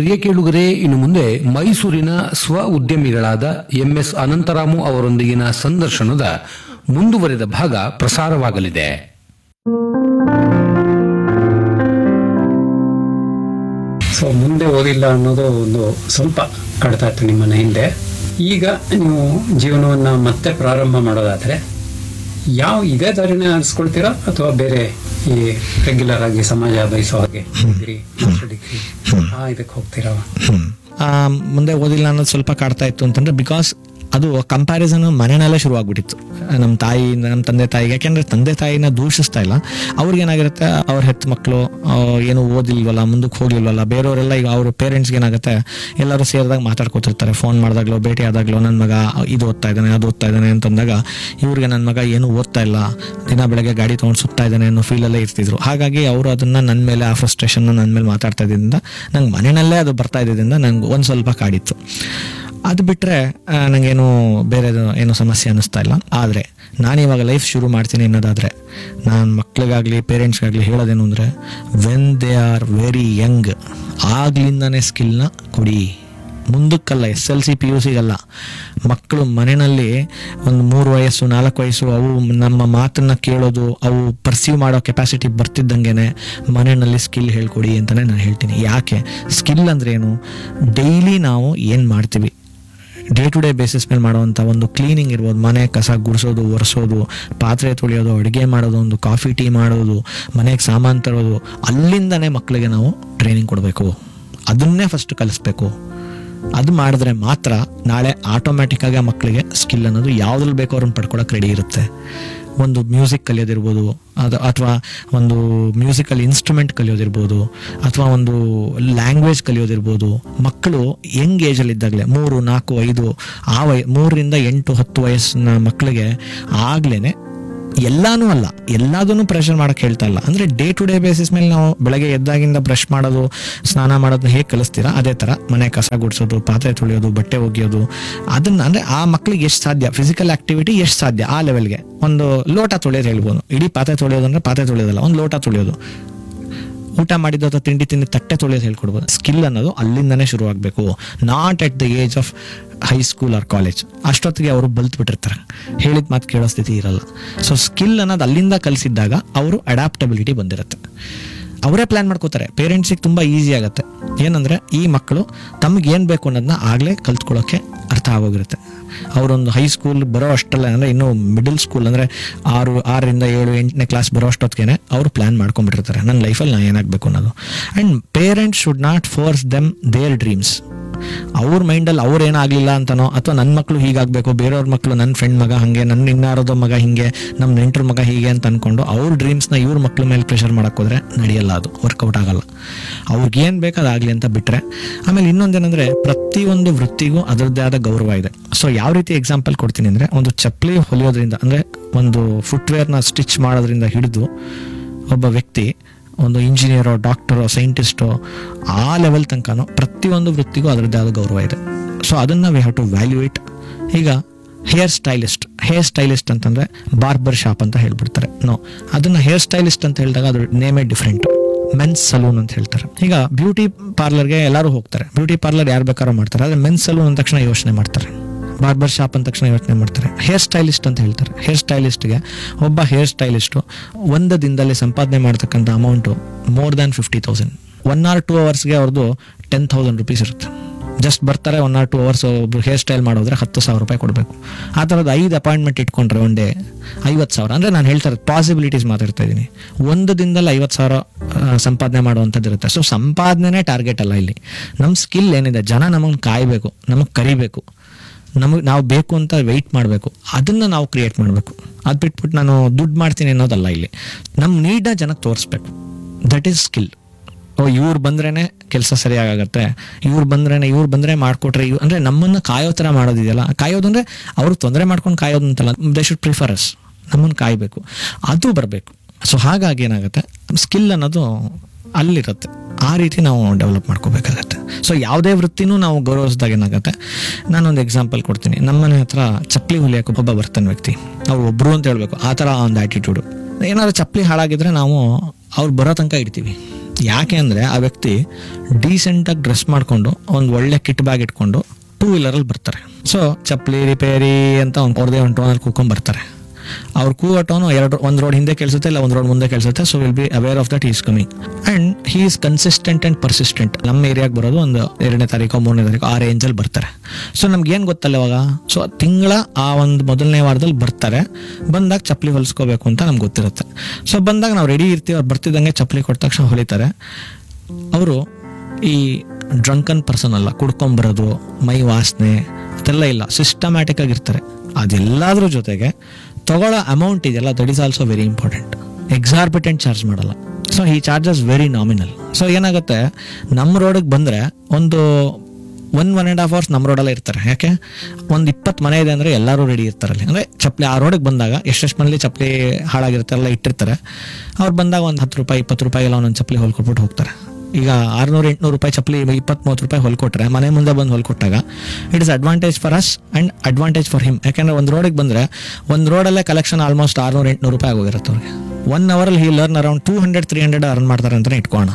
ಪ್ರಿಯ ಕೇಳುಗರೆ ಇನ್ನು ಮುಂದೆ ಮೈಸೂರಿನ ಸ್ವ ಉದ್ಯಮಿಗಳಾದ ಎಂಎಸ್ ಅನಂತರಾಮು ಅವರೊಂದಿಗಿನ ಸಂದರ್ಶನದ ಮುಂದುವರೆದ ಭಾಗ ಪ್ರಸಾರವಾಗಲಿದೆ ಸೊ ಮುಂದೆ ಓದಿಲ್ಲ ಅನ್ನೋದು ಒಂದು ಸ್ವಲ್ಪ ಕಾಡ್ತಾ ಇತ್ತು ನಿಮ್ಮನ್ನ ಹಿಂದೆ ಈಗ ನೀವು ಜೀವನವನ್ನ ಮತ್ತೆ ಪ್ರಾರಂಭ ಮಾಡೋದಾದ್ರೆ ಯಾವ ಇದೇ ದಾರಿನೇ ಆರಿಸ್ಕೊಳ್ತೀರಾ ಅಥವಾ ಬೇರೆ ಈ ರೆಗ್ಯುಲರ್ ಆಗಿ ಸಮಾಜ ಬಯಸೋ ಹಾಗೆ ಡಿಗ್ರಿ ಮಾಸ್ಟರ್ ಡಿಗ್ರಿ ಆ ಇದಕ್ಕೆ ಹೋಗ್ತೀರಾ ಆ, ಮುಂದೆ ಓದಿಲ್ಲ ಅನ್ನೋದು ಸ್ವಲ್ಪ ಕಾಡ್ತಾ ಇತ್ತು ಅಂತಂದ್ರೆ ಬಿಕಾಸ್ ಅದು ಕಂಪ್ಯಾರಿಸನ್ ಮನೆಯಲ್ಲೇ ಶುರು ಆಗ್ಬಿಟ್ಟಿತ್ತು ನಮ್ಮ ತಾಯಿ ನಮ್ಮ ತಂದೆ ತಾಯಿಗೆ ಯಾಕೆಂದ್ರೆ ತಂದೆ ತಾಯಿನ ದೂಷಿಸ್ತಾ ಇಲ್ಲ ಅವ್ರಿಗೆ ಏನಾಗಿರುತ್ತೆ ಅವ್ರ ಹೆತ್ತ ಮಕ್ಕಳು ಏನು ಓದಿಲ್ವಲ್ಲ ಮುಂದಕ್ಕೆ ಹೋಗ್ಲಿಲ್ವಲ್ಲ ಬೇರೆಯವರೆಲ್ಲ ಈಗ ಅವ್ರ ಪೇರೆಂಟ್ಸ್ಗೆ ಏನಾಗುತ್ತೆ ಎಲ್ಲರೂ ಸೇರಿದಾಗ ಮಾತಾಡ್ಕೊತಿರ್ತಾರೆ ಫೋನ್ ಮಾಡಿದಾಗ್ಲೋ ಭೇಟಿ ಆದಾಗ್ಲೋ ನನ್ನ ಮಗ ಇದು ಓದ್ತಾ ಇದ್ದಾನೆ ಅದು ಓದ್ತಾ ಇದ್ದಾನೆ ಅಂತಂದಾಗ ಇವ್ರಿಗೆ ನನ್ನ ಮಗ ಏನು ಓದ್ತಾ ಇಲ್ಲ ದಿನ ಬೆಳಗ್ಗೆ ಗಾಡಿ ತೊಗೊಂಡು ಸುತ್ತಾ ಇದ್ದಾನೆ ಅನ್ನೋ ಫೀಲಲ್ಲೇ ಇರ್ತಿದ್ರು ಹಾಗಾಗಿ ಅವರು ಅದನ್ನ ನನ್ನ ಮೇಲೆ ಆ ಫ್ರಸ್ಟ್ರೇಷನ್ ನನ್ನ ಮೇಲೆ ಮಾತಾಡ್ತಾ ಇದ್ದಿಂದ ನಂಗೆ ಮನೆಯಲ್ಲೇ ಅದು ಬರ್ತಾ ಇದ್ದಿದ್ದರಿಂದ ನಂಗೆ ಒಂದು ಸ್ವಲ್ಪ ಕಾಡಿತ್ತು ಅದು ಬಿಟ್ಟರೆ ನನಗೇನು ಬೇರೆ ಏನು ಸಮಸ್ಯೆ ಅನ್ನಿಸ್ತಾ ಇಲ್ಲ ಆದರೆ ನಾನು ಇವಾಗ ಲೈಫ್ ಶುರು ಮಾಡ್ತೀನಿ ಅನ್ನೋದಾದರೆ ನಾನು ಮಕ್ಳಿಗಾಗಲಿ ಪೇರೆಂಟ್ಸ್ಗಾಗಲಿ ಹೇಳೋದೇನು ಅಂದರೆ when they are very young ಆಗ್ಲಿಂದನೇ ಸ್ಕಿಲ್ನ ಕೊಡಿ ಮುಂದಕ್ಕಲ್ಲ S L C P U ಸಿಗಲ್ಲ ಮಕ್ಕಳು ಮನೆಯಲ್ಲಿ ಒಂದು ಮೂರು ವಯಸ್ಸು ನಾಲ್ಕು ವಯಸ್ಸು ಅವು ನಮ್ಮ ಮಾತನ್ನ ಕೇಳೋದು ಅವು ಪರ್ಸೀವ್ ಮಾಡೋ ಕೆಪಾಸಿಟಿ ಬರ್ತಿದ್ದಂಗೆನೆ ಮನೆಯಲ್ಲಿ ಸ್ಕಿಲ್ ಹೇಳ್ಕೊಡಿ ಅಂತಲೇ ನಾನು ಹೇಳ್ತೀನಿ ಯಾಕೆ ಸ್ಕಿಲ್ ಅಂದ್ರೆ ಏನು ಡೈಲಿ ನಾವು ಏನು ಮಾಡ್ತೀವಿ ಡೇ ಟು ಡೇ ಬೇಸಿಸ್ ಮೇಲೆ ಮಾಡುವಂಥ ಒಂದು ಕ್ಲೀನಿಂಗ್ ಇರ್ಬೋದು ಮನೆ ಕಸ ಗುಡಿಸೋದು ಒರೆಸೋದು ಪಾತ್ರೆ ತೊಳೆಯೋದು ಅಡುಗೆ ಮಾಡೋದು ಒಂದು ಕಾಫಿ ಟೀ ಮಾಡೋದು ಮನೆಗೆ ಸಾಮಾನು ತರೋದು ಅಲ್ಲಿಂದನೇ ಮಕ್ಕಳಿಗೆ ನಾವು ಟ್ರೈನಿಂಗ್ ಕೊಡಬೇಕು ಅದನ್ನೇ ಫಸ್ಟ್ ಕಲಿಸ್ಬೇಕು ಅದು ಮಾಡಿದ್ರೆ ಮಾತ್ರ ನಾಳೆ ಆಟೋಮ್ಯಾಟಿಕ್ ಆಗಿ ಆ ಮಕ್ಕಳಿಗೆ ಸ್ಕಿಲ್ ಅನ್ನೋದು ಯಾವ್ದ್ರಲ್ಲಿ ಬೇಕೋ ಅವ್ರನ್ನ ಪಡ್ಕೊಳಕ್ಕೆ ರೆಡಿ ಇರುತ್ತೆ ಒಂದು ಮ್ಯೂಸಿಕ್ ಕಲಿಯೋದಿರ್ಬೋದು ಅದು ಅಥವಾ ಒಂದು ಮ್ಯೂಸಿಕಲ್ ಇನ್ಸ್ಟ್ರೂಮೆಂಟ್ ಕಲಿಯೋದಿರ್ಬೋದು ಅಥವಾ ಒಂದು ಲ್ಯಾಂಗ್ವೇಜ್ ಕಲಿಯೋದಿರ್ಬೋದು ಮಕ್ಕಳು ಯಂಗ್ ಏಜಲ್ಲಿದ್ದಾಗಲೇ ಮೂರು ನಾಲ್ಕು ಐದು ಆ ವಯ ಮೂರರಿಂದ ಎಂಟು ಹತ್ತು ವಯಸ್ಸಿನ ಮಕ್ಕಳಿಗೆ ಆಗ್ಲೇ ಎಲ್ಲಾನು ಅಲ್ಲ ಎಲ್ಲದನ್ನು ಪ್ರೆಷರ್ ಮಾಡಕ್ ಹೇಳ್ತಾ ಇಲ್ಲ ಅಂದ್ರೆ ಡೇ ಟು ಡೇ ಬೇಸಿಸ್ ಮೇಲೆ ನಾವು ಬೆಳಗ್ಗೆ ಎದ್ದಾಗಿಂದ ಬ್ರಷ್ ಮಾಡೋದು ಸ್ನಾನ ಮಾಡೋದು ಹೇಗೆ ಕಲಿಸ್ತೀರಾ ಅದೇ ತರ ಮನೆ ಕಸ ಗುಡಿಸೋದು ಪಾತ್ರೆ ತೊಳೆಯೋದು ಬಟ್ಟೆ ಒಗೆಯೋದು ಅದನ್ನ ಅಂದ್ರೆ ಆ ಮಕ್ಳಿಗೆ ಎಷ್ಟು ಸಾಧ್ಯ ಫಿಸಿಕಲ್ ಆಕ್ಟಿವಿಟಿ ಎಷ್ಟು ಸಾಧ್ಯ ಆ ಲೆವೆಲ್ಗೆ ಒಂದು ಲೋಟ ತೊಳೆಯೋದು ಹೇಳ್ಬೋದು ಇಡೀ ಪಾತ್ರೆ ತೊಳೆಯೋದು ಅಂದ್ರೆ ಪಾತ್ರೆ ತೊಳೆಯೋದಲ್ಲ ಒಂದು ಲೋಟ ತೊಳೆಯೋದು ಊಟ ಮಾಡಿದ್ದು ಅಥವಾ ತಿಂಡಿ ತಿಂದು ತಟ್ಟೆ ತೊಳೆಯೋದು ಹೇಳ್ಕೊಡ್ಬೋದು ಸ್ಕಿಲ್ ಅನ್ನೋದು ಅಲ್ಲಿಂದನೇ ಶುರು ಆಗಬೇಕು not at the age of high school or college ಅಷ್ಟೊತ್ತಿಗೆ ಅವರು ಬಲ್ತ್ ಬಿಟ್ಟಿರ್ತಾರೆ ಹೇಳಿದ ಮಾತು ಕೇಳೋ ಸ್ಥಿತಿ ಇರಲ್ಲ ಸೊ ಸ್ಕಿಲ್ ಅನ್ನೋದು ಅಲ್ಲಿಂದ ಕಲಿಸಿದ್ದಾಗ ಅವರು ಅಡಾಪ್ಟಬಿಲಿಟಿ ಬಂದಿರುತ್ತೆ ಅವರೇ ಪ್ಲಾನ್ ಮಾಡ್ಕೋತಾರೆ ಪೇರೆಂಟ್ಸಿಗೆ ತುಂಬ ಈಸಿ ಆಗುತ್ತೆ ಏನಂದ್ರೆ ಈ ಮಕ್ಕಳು ತಮ್ಗೆ ಏನು ಬೇಕು ಅನ್ನೋದನ್ನ ಆಗಲೇ ಕಲ್ತ್ಕೊಳ್ಳೋಕೆ ಅರ್ಥ ಆಗೋಗಿರುತ್ತೆ ಅವರೊಂದು ಹೈ ಸ್ಕೂಲ್ ಬರೋ ಅಷ್ಟಲ್ಲ ಅಂದರೆ ಇನ್ನು ಮಿಡಲ್ ಸ್ಕೂಲ್ ಅಂದರೆ ಆರು ಆರರಿಂದ ಏಳು ಎಂಟನೇ ಕ್ಲಾಸ್ ಬರೋ ಅಷ್ಟೊತ್ತಿಗೆ ಅವರು ಪ್ಲಾನ್ ಮಾಡ್ಕೊಂಡ್ಬಿಟ್ಟಿರ್ತಾರೆ ನನ್ನ ಲೈಫಲ್ಲಿ ನಾನು ಏನಾಗಬೇಕು ಅನ್ನೋದು and parents should not force them their dreams ಅವ್ರ ಮೈಂಡಲ್ಲಿ ಅವ್ರು ಏನಾಗಲಿಲ್ಲ ಅಂತನೋ ಅಥವಾ ನನ್ನ ಮಕ್ಕಳು ಹೀಗಾಗಬೇಕು ಬೇರೆಯವ್ರ ಮಕ್ಕಳು ನನ್ನ ಫ್ರೆಂಡ್ ಮಗ ಹಾಗೆ ನನ್ನ ಇನ್ನಾರದೋ ಮಗ ಹಿಂಗೆ ನಮ್ಮ ನೆಂಟ್ರ ಮಗ ಹೀಗೆ ಅಂತ ಅನ್ಕೊಂಡು ಅವ್ರ ಡ್ರೀಮ್ಸ್ನ ಇವ್ರ ಮಕ್ಳ ಮೇಲೆ ಪ್ರೆಷರ್ ಮಾಡಕ್ ಹೋದ್ರೆ ನಡೆಯಲ್ಲ ಅದು ವರ್ಕೌಟ್ ಆಗಲ್ಲ ಅವ್ರಿಗೆ ಏನು ಬೇಕು ಅದಾಗಲಿ ಅಂತ ಬಿಟ್ರೆ ಆಮೇಲೆ ಇನ್ನೊಂದೇನೆಂದ್ರೆ ಪ್ರತಿಯೊಂದು ವೃತ್ತಿಗೂ ಅದರದ್ದೇ ಆದ ಗೌರವ ಇದೆ ಸೊ ಯಾವ ರೀತಿ ಎಕ್ಸಾಂಪಲ್ ಕೊಡ್ತೀನಿ ಅಂದ್ರೆ ಒಂದು ಚಪ್ಪಲಿ ಹೊಲಿಯೋದ್ರಿಂದ ಅಂದ್ರೆ ಒಂದು ಫುಟ್ವೇರ್ನ ಸ್ಟಿಚ್ ಮಾಡೋದ್ರಿಂದ ಹಿಡಿದು ಒಬ್ಬ ವ್ಯಕ್ತಿ ಒಂದು ಇಂಜಿನಿಯರೋ ಡಾಕ್ಟರೋ ಸೈಂಟಿಸ್ಟೋ ಆ ಲೆವೆಲ್ ತನಕನೂ ಪ್ರತಿಯೊಂದು ವೃತ್ತಿಗೂ ಅದರದ್ದೇ ಆದ ಗೌರವ ಇದೆ ಸೊ ಅದನ್ನು ವಿ ಹ್ಯಾವ್ ಟು ವ್ಯಾಲ್ಯೂಯೇಟ್ ಈಗ ಹೇರ್ ಸ್ಟೈಲಿಸ್ಟ್ ಹೇರ್ ಸ್ಟೈಲಿಸ್ಟ್ ಅಂತಂದ್ರೆ ಬಾರ್ಬರ್ ಶಾಪ್ ಅಂತ ಹೇಳ್ಬಿಡ್ತಾರೆ ನೋ ಅದನ್ನ ಹೇರ್ ಸ್ಟೈಲಿಸ್ಟ್ ಅಂತ ಹೇಳಿದಾಗ ಅದ್ರ ನೇಮೇ ಡಿಫ್ರೆಂಟ್ ಮೆನ್ಸ್ ಸಲೂನ್ ಅಂತ ಹೇಳ್ತಾರೆ ಈಗ ಬ್ಯೂಟಿ ಪಾರ್ಲರ್ಗೆ ಎಲ್ಲರೂ ಹೋಗ್ತಾರೆ ಬ್ಯೂಟಿ ಪಾರ್ಲರ್ ಯಾರು ಬೇಕಾದ್ರೂ ಮಾಡ್ತಾರೆ ಆದರೆ ಮೆನ್ಸ್ ಸಲೂನ್ ಅಂದ ತಕ್ಷಣ ಯೋಚನೆ ಮಾಡ್ತಾರೆ ಬಾರ್ಬರ್ ಶಾಪ್ ಅಂದ ತಕ್ಷಣ ಯೋಚನೆ ಮಾಡ್ತಾರೆ ಹೇರ್ ಸ್ಟೈಲಿಸ್ಟ್ ಅಂತ ಹೇಳ್ತಾರೆ ಹೇರ್ ಸ್ಟೈಲಿಸ್ಟ್ಗೆ ಒಬ್ಬ ಹೇರ್ ಸ್ಟೈಲಿಸ್ಟು ಒಂದು ದಿನದಲ್ಲಿ ಸಂಪಾದನೆ ಮಾಡ್ತಕ್ಕಂಥ amount more than fifty thousand one or two ಅವರ್ಸ್ಗೆ ಅವ್ರದ್ದು ಟೆನ್ ತೌಸಂಡ್ ರುಪೀಸ್ ಇರುತ್ತೆ ಜಸ್ಟ್ ಬರ್ತಾರೆ ಒನ್ ಆರ್ ಟೂ ಅವರ್ಸ್ ಒಬ್ರು ಹೇರ್ ಸ್ಟೈಲ್ ಮಾಡೋದ್ರೆ ಹತ್ತು ಸಾವಿರ ರೂಪಾಯಿ ಕೊಡಬೇಕು ಆ ಥರದ್ದು ಐದು ಅಪಾಯಿಂಟ್ಮೆಂಟ್ ಇಟ್ಕೊಂಡ್ರೆ ಒನ್ ಡೇ ಐವತ್ತು ಸಾವಿರ ಅಂದರೆ ನಾನು ಹೇಳ್ತಾ ಇರೋದು ಪಾಸಿಬಿಲಿಟೀಸ್ ಮಾತಾಡ್ತಾ ಇದ್ದೀನಿ ಒಂದು ದಿನದಲ್ಲಿ ಐವತ್ತು ಸಾವಿರ ಆ, ಸಂಪಾದನೆ ಮಾಡುವಂಥದ್ದು ಇರುತ್ತೆ ಸೊ ಸಂಪಾದನೆ ಟಾರ್ಗೆಟ್ ಅಲ್ಲ ಇಲ್ಲಿ ನಮ್ಮ ಸ್ಕಿಲ್ ಏನಿದೆ ಜನ ನಮಗೆ ಕಾಯಬೇಕು ನಮಗೆ ಕರಿಬೇಕು ನಮಗೆ ನಾವು ಬೇಕು ಅಂತ ವೆಯ್ಟ್ ಮಾಡಬೇಕು ಅದನ್ನ ನಾವು ಕ್ರಿಯೇಟ್ ಮಾಡಬೇಕು ಅದು ಬಿಟ್ಬಿಟ್ಟು ನಾನು ದುಡ್ಡು ಮಾಡ್ತೀನಿ ಅನ್ನೋದಲ್ಲ ಇಲ್ಲಿ ನಮ್ಮ ನೀಡನ್ನ ಜನಕ್ಕೆ ತೋರಿಸ್ಬೇಕು ದಟ್ ಈಸ್ ಸ್ಕಿಲ್ ಓ ಇವ್ರು ಬಂದ್ರೇನೆ ಕೆಲಸ ಸರಿಯಾಗತ್ತೆ ಇವ್ರು ಬಂದ್ರೇನೆ ಇವ್ರು ಬಂದ್ರೆ ಮಾಡ್ಕೊಟ್ರೆ ಇವ್ ಅಂದ್ರೆ ನಮ್ಮನ್ನ ಕಾಯೋ ಥರ ಮಾಡೋದಿದೆಯಲ್ಲ ಕಾಯೋದು ಅಂದ್ರೆ ಅವ್ರು ತೊಂದರೆ ಮಾಡ್ಕೊಂಡು ಕಾಯೋದು ಅಂತಲ್ಲ ದೇ ಶುಡ್ ಪ್ರಿಫರಸ್ ನಮ್ಮನ್ನು ಕಾಯಬೇಕು ಅದು ಬರಬೇಕು ಸೊ ಹಾಗಾಗಿ ಏನಾಗುತ್ತೆ ಸ್ಕಿಲ್ ಅನ್ನೋದು ಅಲ್ಲಿರುತ್ತೆ ಆ ರೀತಿ ನಾವು ಡೆವಲಪ್ ಮಾಡ್ಕೋಬೇಕಾಗತ್ತೆ ಸೊ ಯಾವುದೇ ವೃತ್ತಿನೂ ನಾವು ಗೌರವಿಸಿದಾಗ ಏನಾಗುತ್ತೆ ನಾನೊಂದು ಎಕ್ಸಾಂಪಲ್ ಕೊಡ್ತೀನಿ ನಮ್ಮನೆ ಹತ್ರ ಚಪ್ಪಲಿ ಹೊಲಿಯೋಕೆ ಒಬ್ಬ ಬರ್ತಾನೆ ವ್ಯಕ್ತಿ ಅವ್ರು ಒಬ್ರು ಅಂತ ಹೇಳ್ಬೇಕು ಆ ಥರ ಒಂದು ಆಟಿಟ್ಯೂಡು ಏನಾದ್ರು ಚಪ್ಪಲಿ ಹಾಳಾಗಿದ್ರೆ ನಾವು ಅವ್ರು ಬರೋ ತನಕ ಇಡ್ತೀವಿ ಯಾಕೆ ಅಂದರೆ ಆ ವ್ಯಕ್ತಿ ಡೀಸೆಂಟಾಗಿ ಡ್ರೆಸ್ ಮಾಡಿಕೊಂಡು ಒಂದು ಒಳ್ಳೆ ಕಿಟ್ ಬ್ಯಾಗ್ ಇಟ್ಕೊಂಡು ಟೂ ವೀಲರಲ್ಲಿ ಬರ್ತಾರೆ ಸೊ ಚಪ್ಪಲಿ ರಿಪೇರಿ ಅಂತ ಒಂದು ಅವ್ರದೇ ಒಂದು ಟೋನಲ್ಲಿ ಕೂತ್ಕೊಂಡು ಬರ್ತಾರೆ ಅವ್ರ ಕೂಗೋ ಟೋನು ಎರಡು ಒಂದು ರೋಡ್ ಹಿಂದೆ ಕೇಳಿಸುತ್ತೆ ಇಲ್ಲ ಒಂದು ರೋಡ್ ಮುಂದೆ ಕೇಳಿಸುತ್ತೆ so will be aware of that is coming and he is consistent and persistent ನಮ್ಮ ಏರಿಯಾಗೆ ಬರೋದು ಒಂದು ಎರಡನೇ ತಾರೀಕು ಮೂರನೇ ತಾರೀಕು ಆ ರೇಂಜಲ್ಲಿ ಬರ್ತಾರೆ ಸೊ ನಮ್ಗೆ ಏನು ಗೊತ್ತಲ್ಲ ಇವಾಗ ಸೊ ತಿಂಗಳ ಆ ಒಂದು ಮೊದಲನೇ ವಾರದಲ್ಲಿ ಬರ್ತಾರೆ ಬಂದಾಗ ಚಪ್ಪಲಿ ಹೊಲಿಸ್ಕೋಬೇಕು ಅಂತ ನಮ್ಗೆ ಗೊತ್ತಿರುತ್ತೆ ಸೊ ಬಂದಾಗ ನಾವು ರೆಡಿ ಇರ್ತೀವಿ ಅವ್ರು ಬರ್ತಿದ್ದಂಗೆ ಚಪ್ಪಲಿ ಕೊಟ್ಟ ತಕ್ಷಣ ಹೊಲಿತಾರೆ ಅವರು ಈ ಡ್ರಂಕನ್ ಪರ್ಸನ್ ಅಲ್ಲ ಕುಡ್ಕೊಂಬರೋದು ಮೈ ವಾಸನೆ ಅದೆಲ್ಲ ಇಲ್ಲ ಸಿಸ್ಟಮ್ಯಾಟಿಕ್ ಆಗಿರ್ತಾರೆ ಅದೆಲ್ಲದ್ರ ಜೊತೆಗೆ ತಗೊಳ್ಳೋ ಅಮೌಂಟ್ ಇದೆಯಲ್ಲ that is also very important exorbitant charge ಮಾಡಲ್ಲ ಸೊ ಈ ಚಾರ್ಜಸ್ ವೆರಿ ನಾಮಿನಲ್ ಸೊ ಏನಾಗುತ್ತೆ ನಮ್ಮ ರೋಡಿಗೆ ಬಂದರೆ ಒಂದು one one and half hours ನಮ್ಮ ರೋಡಲ್ಲೇ ಇರ್ತಾರೆ ಯಾಕೆ ಒಂದು ಇಪ್ಪತ್ತು ಮನೆ ಇದೆ ಅಂದರೆ ಎಲ್ಲರೂ ರೆಡಿ ಇರ್ತಾರೆ ಅಲ್ಲಿ ಅಂದರೆ ಚಪ್ಪಲಿ ಆ ರೋಡಿಗೆ ಬಂದಾಗ ಎಷ್ಟೆಷ್ಟು ಮನೇಲಿ ಚಪ್ಪಲಿ ಹಾಳಾಗಿರುತ್ತೆ ಎಲ್ಲ ಇಟ್ಟಿರ್ತಾರೆ ಅವ್ರು ಬಂದಾಗ ಒಂದು ಹತ್ತು ರೂಪಾಯಿ ಇಪ್ಪತ್ತು ರೂಪಾಯಿ ಎಲ್ಲ ಒಂದೊಂದು ಚಪ್ಪಲಿ ಹೊಲ್ಕೊಟ್ಬಿಟ್ಟು ಹೋಗ್ತಾರೆ ಈಗ ಆರ್ನೂರು ಎಂಟ್ನೂರು ರೂಪಾಯಿ ಚಪ್ಪಲಿ ಇಪ್ಪತ್ತು ಮೂವತ್ತು ರೂಪಾಯಿ ಹೊಲ್ಕೊಟ್ರೆ ಮನೆ ಮುಂದೆ ಬಂದು ಹೊಲ್ಕೊಟ್ಟಾಗ it is advantage for us and advantage for him ಯಾಕೆಂದ್ರೆ ಒಂದು ರೋಡಿಗೆ ಬಂದರೆ ಒಂದು ರೋಡಲ್ಲೇ ಕಲೆಕ್ಷನ್ ಆಲ್ಮೋಸ್ಟ್ ಆರ್ನೂರು ಎಂಟ್ನೂರು ರೂಪಾಯಿ ಆಗೋಗಿರುತ್ತೆ ಅವ್ರಿಗೆ ಒನ್ ಅವರಲ್ಲಿ he learn around two hundred three hundred earn ಮಾಡ್ತಾರೆ ಅಂತಲೇ ಇಟ್ಕೋಣ